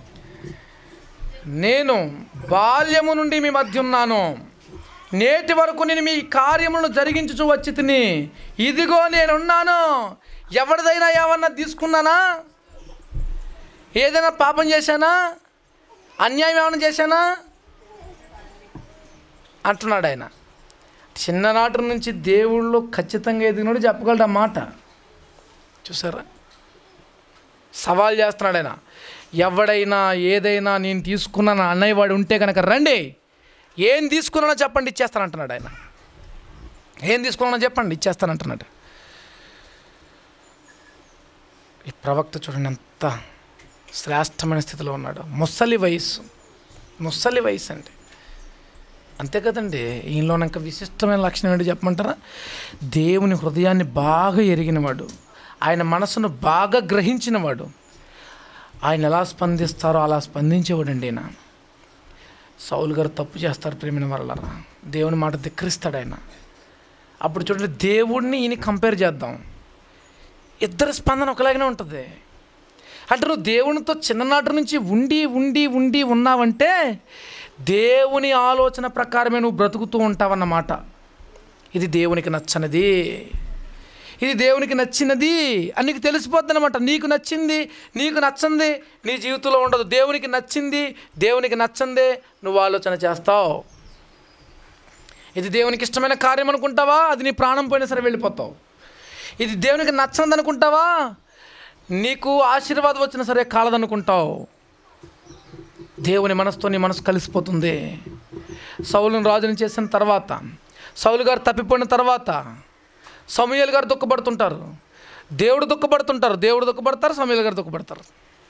నేను బాల్యము నుండి మీ మధ్య ఉన్నాను నేటి వరకు నేను మీ కార్యములను జరిగించుచు వచ్చి తిని ఇదిగో నేనున్నాను ఎవరిదైనా ఏమన్నా తీసుకున్నానా ఏదైనా పాపం చేశానా అన్యాయం ఏమైనా చేశానా అంటున్నాడు ఆయన చిన్ననాటి నుంచి దేవుళ్ళు ఖచ్చితంగా ఎదిగినోడు చెప్పగలడు ఆ మాట చూసారా సవాల్ చేస్తున్నాడు ఆయన ఎవడైనా ఏదైనా నేను తీసుకున్నాను అన్నయ్య వాడు ఉంటే కనుక రండి ఏం తీసుకున్నానో చెప్పండి ఇచ్చేస్తానంటున్నాడు ఆయన ఏం తీసుకున్నానో చెప్పండి ఇచ్చేస్తానంటున్నాడు ఈ ప్రవక్త చూడండి ఎంత శ్రేష్టమైన స్థితిలో ఉన్నాడు ముసలి వయస్సు ముసలి వయసు అండి అంతే కదండి ఈయనలో ఇంకా విశిష్టమైన లక్షణం ఏంటి చెప్పమంటారా దేవుని హృదయాన్ని బాగా ఎరిగినవాడు ఆయన మనసును బాగా గ్రహించినవాడు ఆయన ఎలా స్పందిస్తారో అలా స్పందించేవాడండి ఆయన సౌలు గారు తప్పు చేస్తారు ప్రేమిన వల్లరా దేవుని మాట ధిక్కరిస్తాడు ఆయన అప్పుడు చూడండి దేవుడిని ఈయన కంపేర్ చేద్దాం ఇద్దరి స్పందన ఒకలాగానే ఉంటుంది అంటే నువ్వు దేవునితో చిన్ననాటి నుంచి ఉండి ఉండి ఉండి ఉన్నావంటే దేవుని ఆలోచన ప్రకారమే నువ్వు బ్రతుకుతూ ఉంటావన్నమాట ఇది దేవునికి నచ్చనిది ఇది దేవునికి నచ్చినది అని నీకు తెలిసిపోద్ది అనమాట నీకు నచ్చింది నీకు నచ్చంది నీ జీవితంలో ఉండదు దేవునికి నచ్చింది దేవునికి నచ్చందే నువ్వు ఆలోచన చేస్తావు ఇది దేవునికి ఇష్టమైన కార్యం అనుకుంటావా అది నీ ప్రాణం పోయినా సరే వెళ్ళిపోతావు ఇది దేవునికి నచ్చనిది అనుకుంటావా నీకు ఆశీర్వాదం వచ్చినా సరే కాలదనుకుంటావు దేవుని మనసుతో నీ మనసు కలిసిపోతుంది సౌలుని రాజుని చేసిన తర్వాత సౌలు గారు తప్పిపోయిన తర్వాత సమూహలు గారు దుఃఖపడుతుంటారు దేవుడు దుఃఖపడుతుంటారు దేవుడు దుఃఖపడతారు సమూహలు గారు దుఃఖపడతారు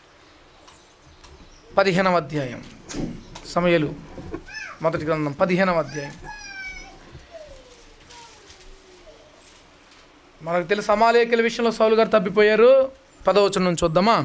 పదిహేనవ అధ్యాయం సమయలు మొదటి గ్రంథం పదిహేనవ అధ్యాయం మనకు తెలుసు అమాలేకుల విషయంలో సౌలు గారు తప్పిపోయారు పదవచనం నుంచి చూద్దామా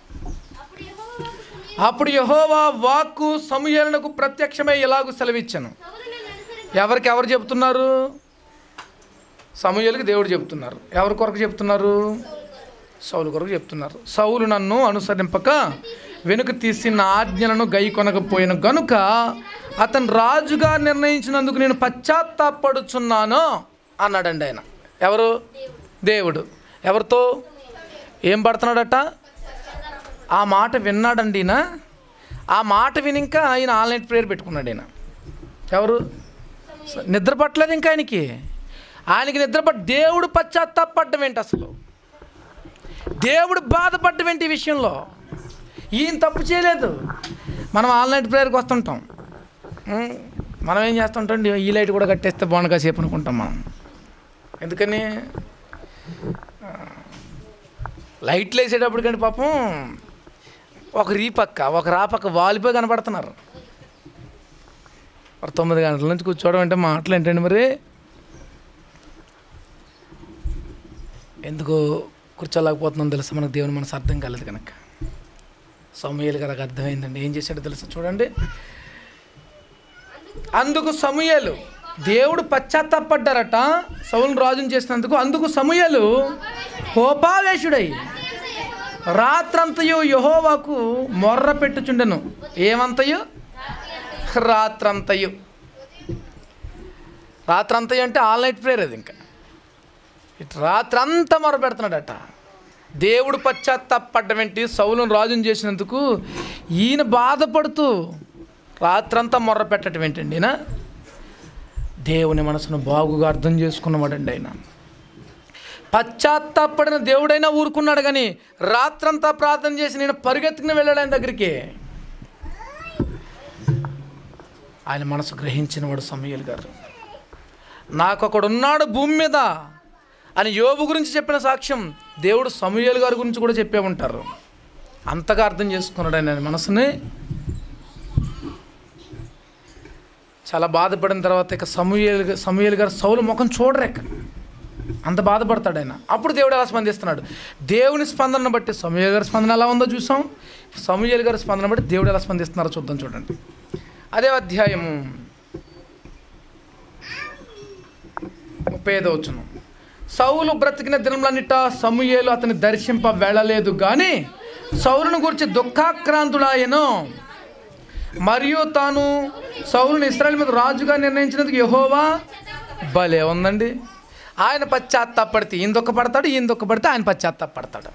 అప్పుడు యహోవా వాక్కు సమూహలకు ప్రత్యక్షమై ఎలాగూ సెలవిచ్చాను ఎవరికి ఎవరు చెప్తున్నారు సమూహలకి దేవుడు చెప్తున్నారు ఎవరి కొరకు చెప్తున్నారు సౌలు కొరకు చెప్తున్నారు సౌలు నన్ను అనుసరింపక వెనుక తీసి నా ఆజ్ఞలను గై కొనకపోయిన గనుక అతను రాజుగా నిర్ణయించినందుకు నేను పశ్చాత్తాపడుచున్నాను అన్నాడండి ఆయన ఎవరు దేవుడు ఎవరితో ఏం పడుతున్నాడట ఆ మాట విన్నాడండి ఈయన ఆ మాట విని ఇంకా ఆయన ఆన్లైన్ ప్రేయర్ పెట్టుకున్నాడు ఈయన ఎవరు స- నిద్ర పట్టలేదు ఇంకా ఆయనకి ఆయనకి నిద్ర పట్ట దేవుడు పశ్చాత్తాపడ్డం ఏంటి అసలు దేవుడు బాధపడ్డం ఏంటి ఈ విషయంలో ఈయన తప్పు చేయలేదు మనం ఆన్లైన్ ప్రేయర్కి వస్తుంటాం ఉం? మనం ఏం చేస్తుంటాం ఈ లైట్ కూడా కట్టేస్తే బాగుండగా సేపు అనుకుంటాం మనం ఎందుకని ఆ, లైట్లు వేసేటప్పటికంటే పాపం ఒక రీపక్క ఒక రాపక్క వాలిపోయి కనపడుతున్నారు మరి తొమ్మిది గంటల నుంచి కూర్చోవడం అంటే మాటలు ఏంటండి మరి ఎందుకు కూర్చోలేకపోతున్నాం తెలుసు మనకు దేవుని మనసు అర్థం కాలేదు కనుక సమూహలు గారికి అర్థమైందండి ఏం చేశాడో తెలుసు చూడండి అందుకు సమూహలు దేవుడు పశ్చాత్తాపడ్డారట సౌలు రాజుని చేసినందుకు అందుకు సమూహలు కోపావేశుడై రాత్రంతయు యహోవాకు మొర్ర పెట్టుచుండెను ఏమంతయు రాత్రంతయు రాత్రంతయు అంటే ఆల్ నైట్ ప్రేయర్ అది ఇంకా ఇటు రాత్రంతా మొర పెడుతున్నాడట దేవుడు పశ్చాత్తాపడ్డం ఏంటి సౌలను రాజుని చేసినందుకు ఈయన బాధపడుతూ రాత్రంతా మొర్ర పెట్టడం ఏంటండి ఈయన దేవుని మనసును బాగుగా అర్థం చేసుకున్నవాడండి ఆయన పశ్చాత్తాపడిన దేవుడైనా ఊరుకున్నాడు కానీ రాత్రంతా ప్రార్థన చేసి నేను పరిగెత్తుకుని వెళ్ళాడు ఆయన దగ్గరికి ఆయన మనసు గ్రహించిన వాడు సమయలు గారు నాకు ఒకడున్నాడు భూమి మీద అని యోబు గురించి చెప్పిన సాక్ష్యం దేవుడు సమూయేలు గారి గురించి కూడా చెప్పే ఉంటారు అంతగా అర్థం చేసుకున్నాడు ఆయన ఆయన మనసుని చాలా బాధపడిన తర్వాత ఇక సమూయేలు సమూయేలు గారు సౌలు ముఖం చూడరేక అంత బాధపడతాడు ఆయన అప్పుడు దేవుడు ఎలా స్పందిస్తున్నాడు దేవుని స్పందనను బట్టి సమూయేలు గారి స్పందన ఎలా ఉందో చూసాం సమూయేలు గారి స్పందన బట్టి దేవుడు ఎలా స్పందిస్తున్నారో చూద్దాం చూడండి అదే అధ్యాయము ముప్పై ఐదో వచ్చును సౌలు బ్రతికిన దినములన్నిట సమూయేలు అతని దర్శింప వెళ్ళలేదు కానీ సౌలును గురించి దుఃఖాక్రాంతుడాయను మరియు తాను సౌలుని ఇస్రాయల్ మీద రాజుగా నిర్ణయించినందుకు యహోవా భలే ఉందండి ఆయన పశ్చాత్తాపడితే ఈయన దుఃఖపడతాడు ఈయన దుఃఖపడితే ఆయన పశ్చాత్తాపడతాడు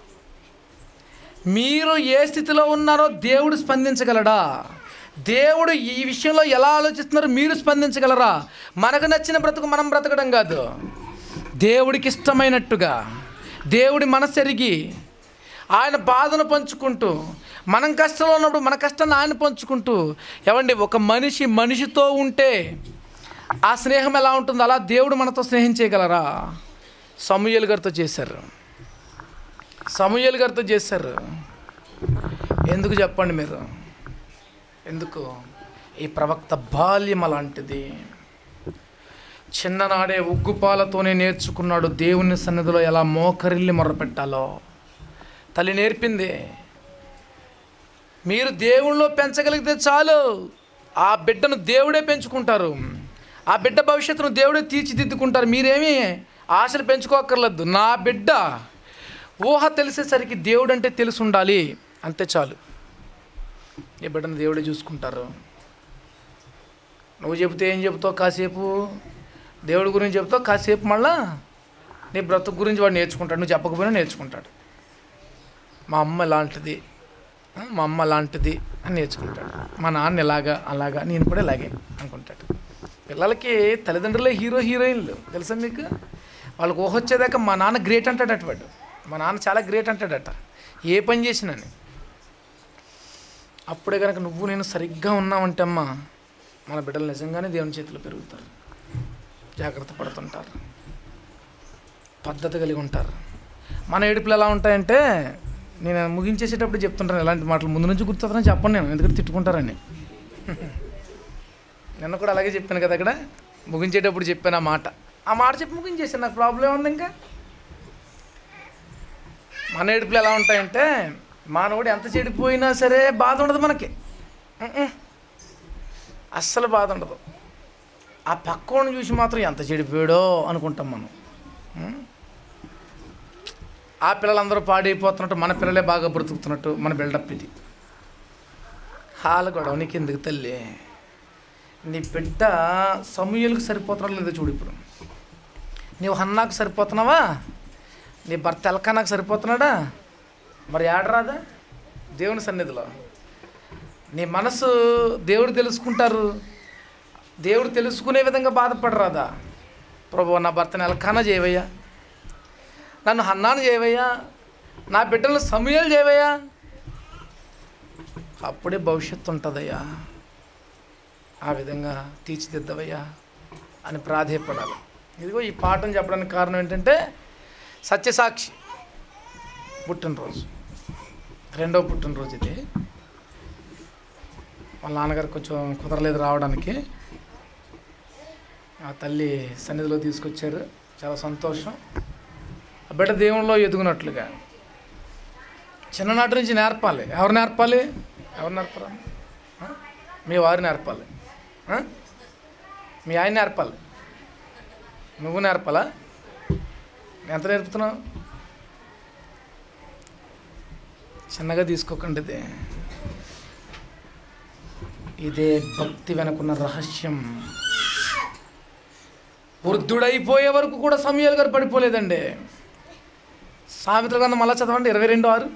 మీరు ఏ స్థితిలో ఉన్నారో దేవుడు స్పందించగలడా దేవుడు ఈ విషయంలో ఎలా ఆలోచిస్తున్నారో మీరు స్పందించగలరా మనకు నచ్చిన బ్రతుకు మనం బ్రతకడం కాదు దేవుడికి ఇష్టమైనట్టుగా దేవుడి మనసెరిగి ఆయన బాధను పంచుకుంటూ మనం కష్టంలో ఉన్నప్పుడు మన కష్టాన్ని ఆయన పంచుకుంటూ ఏమండి ఒక మనిషి మనిషితో ఉంటే ఆ స్నేహం ఎలా ఉంటుందో అలా దేవుడు మనతో స్నేహం చేయగలరా సమూహలు గారితో చేశారు సమూహలు గారితో చేశారు ఎందుకు చెప్పండి మీరు ఎందుకు ఈ ప్రవక్త బాల్యం అలాంటిది చిన్ననాడే ఉగ్గుపాలతోనే నేర్చుకున్నాడు దేవుని సన్నిధిలో ఎలా మోకరిల్లి మొరపెట్టాలో తల్లి నేర్పింది మీరు దేవుళ్ళో పెంచగలిగితే చాలు ఆ బిడ్డను దేవుడే పెంచుకుంటారు ఆ బిడ్డ భవిష్యత్తును దేవుడే తీర్చిదిద్దుకుంటారు మీరేమీ ఆశలు పెంచుకోక్కర్లేదు నా బిడ్డ ఊహ తెలిసేసరికి దేవుడు అంటే తెలిసి ఉండాలి అంతే చాలు ఈ బిడ్డను దేవుడే చూసుకుంటారు నువ్వు చెబితే ఏం చెబుతావు కాసేపు దేవుడి గురించి చెప్తావు కాసేపు మళ్ళా నీ బ్రతుకు గురించి వాడు నేర్చుకుంటాడు నువ్వు చెప్పకపోయినా నేర్చుకుంటాడు మా అమ్మ లాంటిది ఆ, మా అమ్మ లాంటిది అని నేర్చుకుంటాడు మా నాన్న ఇలాగా అలాగా నేను కూడా ఇలాగే అనుకుంటాడు పిల్లలకి తల్లిదండ్రులే హీరో హీరోయిన్లు తెలుసా మీకు వాళ్ళకి ఊహ వచ్చేదాకా మా నాన్న గ్రేట్ అంటాడట వాడు మా నాన్న చాలా గ్రేట్ అంటాడట ఏ పని చేసినని అప్పుడే కనుక నువ్వు నేను సరిగ్గా ఉన్నావంటే అమ్మా మన బిడ్డలు నిజంగానే దేవుని చేతిలో పెరుగుతారు జాగ్రత్త పడుతుంటారు పద్ధతి కలిగి ఉంటారు మన ఏడుపులు ఎలా ఉంటాయంటే నేను ముగించేసేటప్పుడు చెప్తుంటాను ఎలాంటి మాటలు ముందు నుంచి గుర్తుందని చెప్పను నేను ఎందుకంటే తిట్టుకుంటారని నిన్న కూడా అలాగే చెప్పాను కదా అక్కడ ముగించేటప్పుడు చెప్పాను ఆ మాట ఆ మాట చెప్పి ముగించేసాను నాకు ప్రాబ్లం ఉంది ఇంకా మన ఏడుపులు ఎలా ఉంటాయంటే మానవుడు ఎంత చెడిపోయినా సరే బాధ ఉండదు మనకి ఉమ్మ్. అస్సలు బాధ ఉండదు ఆ పక్కవాడిని చూసి మాత్రం ఎంత చెడిపోయాడో అనుకుంటాం మనం ఉమ్. ఆ పిల్లలందరూ పాడైపోతున్నట్టు మన పిల్లలే బాగా బ్రతుకుతున్నట్టు మన బిల్డప్ ఇది హాల గొడవ నీకు ఎందుకు తల్లి నీ బిడ్డ సమూహలకు సరిపోతున్నాడు లేదో చూడు ఇప్పుడు నీవు హన్నాకు సరిపోతున్నావా నీ భర్త ఎలకానాకు సరిపోతున్నాడా మరి ఏడరాదా దేవుని సన్నిధిలో నీ మనసు దేవుడు తెలుసుకుంటారు దేవుడు తెలుసుకునే విధంగా బాధపడరాదా ప్రభు నా భర్తను ఎలకానా చేయవయ్యా నన్ను హన్నాను చేయవయ్యా నా బిడ్డలను సమయాలు చేయవయ్యా అప్పుడే భవిష్యత్తు ఉంటుందయ్యా ఆ విధంగా తీర్చిదిద్దవయ్యా అని ప్రాధేయపడాలి ఇదిగో ఈ పాఠం చెప్పడానికి కారణం ఏంటంటే సత్యసాక్షి పుట్టినరోజు రెండవ పుట్టినరోజు ఇది వాళ్ళ నాన్నగారు కొంచెం కుదరలేదు రావడానికి ఆ తల్లి సన్నిధిలో తీసుకొచ్చారు చాలా సంతోషం ఆ బిడ్డ దేవునిలో ఎదుగునట్లుగా చిన్ననాటి నుంచి నేర్పాలి ఎవరు నేర్పాలి ఎవరు నేర్పరా ఆ? మీ వారు నేర్పాలి ఆ? మీ ఆయన నేర్పాలి నువ్వు నేర్పాలా ఎంత నేర్పుతున్నావు చిన్నగా తీసుకోకండి ఇది ఇదే భక్తి వెనుకున్న రహస్యం వృద్ధుడైపోయే వరకు కూడా సమయాలు గారు పడిపోలేదండి సామెతల గ్రంథం మళ్ళా చదవండి ఇరవై రెండు ఆరు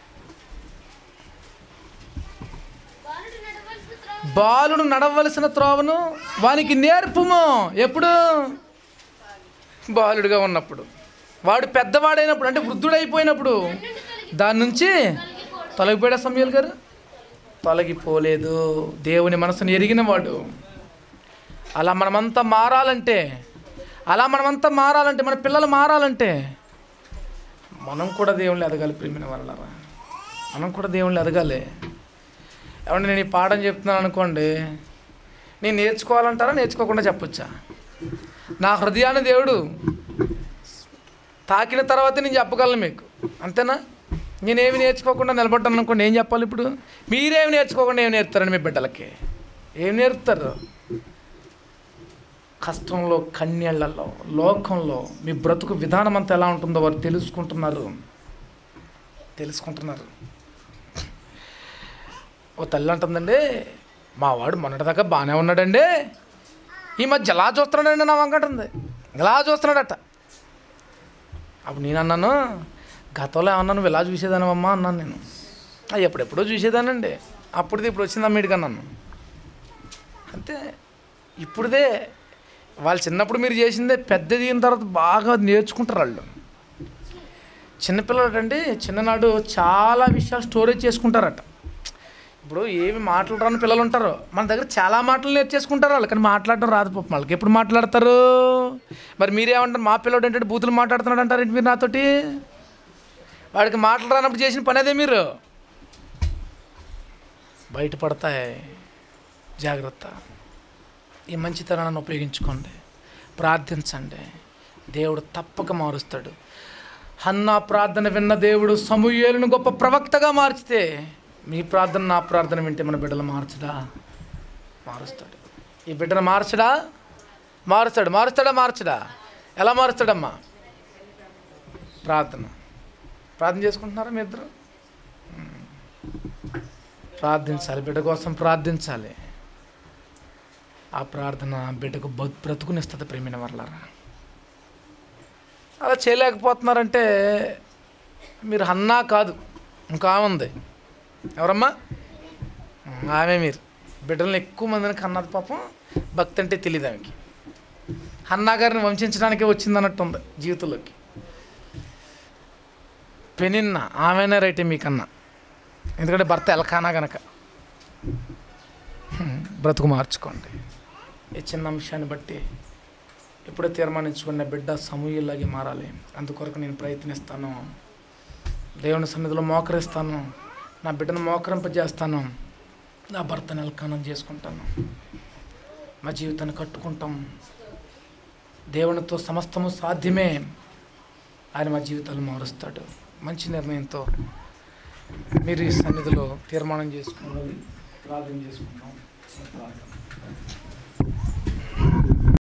బాలుడు నడవలసిన త్రోవ బాలుడు నడవలసిన త్రోవను వానికి నేర్పుము ఎప్పుడు బాలుడుగా ఉన్నప్పుడు వాడు పెద్దవాడైనప్పుడు అంటే వృద్ధుడైపోయినప్పుడు దాని నుంచి తొలగిపోయాడు సమయాలు గారు తొలగిపోలేదు దేవుని మనసును ఎరిగిన వాడు అలా మనమంతా మారాలంటే అలా మనమంతా మారాలంటే మన పిల్లలు మారాలంటే మనం కూడా దేవుళ్ళు ఎదగాలి ప్రేమిన వాళ్ళరా మనం కూడా దేవుళ్ళు ఎదగాలి ఏమంటే నేను ఈ పాఠం చెప్తున్నాను అనుకోండి నేను నేర్చుకోవాలంటారా నేర్చుకోకుండా చెప్పొచ్చా నా హృదయాన్ని దేవుడు తాకిన తర్వాతే నేను చెప్పగలను మీకు అంతేనా నేనేమి నేర్చుకోకుండా నిలబడ్డాను అనుకోండి ఏం చెప్పాలి ఇప్పుడు మీరేమి నేర్చుకోకుండా ఏమి నేర్పుతారండి మీ బిడ్డలకి ఏం నేర్పుతారు కష్టంలో కన్యళ్లలో లోకంలో మీ బ్రతుకు విధానం అంతా ఎలా ఉంటుందో వారు తెలుసుకుంటున్నారు తెలుసుకుంటున్నారు ఓ తల్లి అంటుందండి మా వాడు మొన్నటిదాకా బాగానే ఉన్నాడండి ఈ మధ్య ఎలా చూస్తున్నాడండి నా వంకంటుంది ఇలా చూస్తున్నాడట అప్పుడు నేను అన్నాను గతంలో ఏమన్నా నువ్వు ఇలా చూసేదానివమ్మా అన్నాను నేను "ఆ, ఎప్పుడెప్పుడో చూసేదానండి అప్పుడుది ఇప్పుడు వచ్చింది అమ్మీడికి అన్నాను అంతే ఇప్పుడుదే వాళ్ళు చిన్నప్పుడు మీరు చేసిందే పెద్దది అయిన తర్వాత బాగా నేర్చుకుంటారు వాళ్ళు చిన్నపిల్లలు అండి చిన్ననాడు చాలా విషయాలు స్టోరేజ్ చేసుకుంటారట ఇప్పుడు ఏమి మాటలు రాని పిల్లలు ఉంటారు మన దగ్గర చాలా మాటలు నేర్చేసుకుంటారు వాళ్ళు కానీ మాట్లాడడం రాదు పాపం వాళ్ళకి ఎప్పుడు మాట్లాడతారు మరి మీరేమంటారు మా పిల్లడు ఏంటంటే బూతులు మాట్లాడుతున్నాడు అంటారేంటి మీరు నాతోటి వాడికి మాటలు రానప్పుడు చేసిన పని అదే మీరు బయటపడతాయి జాగ్రత్త ఈ మంచితనాన్ని ఉపయోగించుకోండి ప్రార్థించండి దేవుడు తప్పక మారుస్తాడు హన్నా ప్రార్థన విన్న దేవుడు సమూయేలును గొప్ప ప్రవక్తగా మార్చితే మీ ప్రార్థన నా ప్రార్థన వింటే మన బిడ్డలు మార్చడా మారుస్తాడు ఈ బిడ్డను మార్చడా మారుస్తాడు మారుస్తాడా మార్చడా ఎలా మారుస్తాడమ్మా ప్రార్థన ప్రార్థన చేసుకుంటున్నారా మీ ఇద్దరు ఉమ్. ప్రార్థించాలి బిడ్డ కోసం ప్రార్థించాలి ఆ ప్రార్థన బిడ్డకు బ- బ్రతుకునిస్తుంది ప్రేమిన వర్లారా అలా చేయలేకపోతున్నారంటే మీరు అన్నా కాదు ఇంకా ఆమె ఉంది ఎవరమ్మా ఉమ్, ఆమె మీరు బిడ్డలను ఎక్కువ మందిని కన్నది పాపం భక్తి అంటే తెలియదు ఆమెకి అన్నా గారిని వంచడానికే వచ్చింది అన్నట్టు ఉంది జీవితంలోకి పెనిన్న ఆమెనే రైటే మీకన్నా ఎందుకంటే భర్త ఎలకానా గనక హ్మ్, బ్రతుకు మార్చుకోండి ఈ చిన్న అంశాన్ని బట్టి ఎప్పుడో తీర్మానించుకున్న బిడ్డ సమూహలాగే మారాలి అందుకొరకు నేను ప్రయత్నిస్తాను దేవుని సన్నిధిలో మోకరిస్తాను నా బిడ్డను మోకరింపజేస్తాను నా భర్తను ఎలకానం చేసుకుంటాను మా జీవితాన్ని కట్టుకుంటాం దేవునితో సమస్తము సాధ్యమే ఆయన మా జీవితాలు మారుస్తాడు మంచి నిర్ణయంతో మీరు ఈ సన్నిధిలో తీర్మానం చేసుకోవాలి ప్రార్థన చేసుకుంటాం ప్రార్థన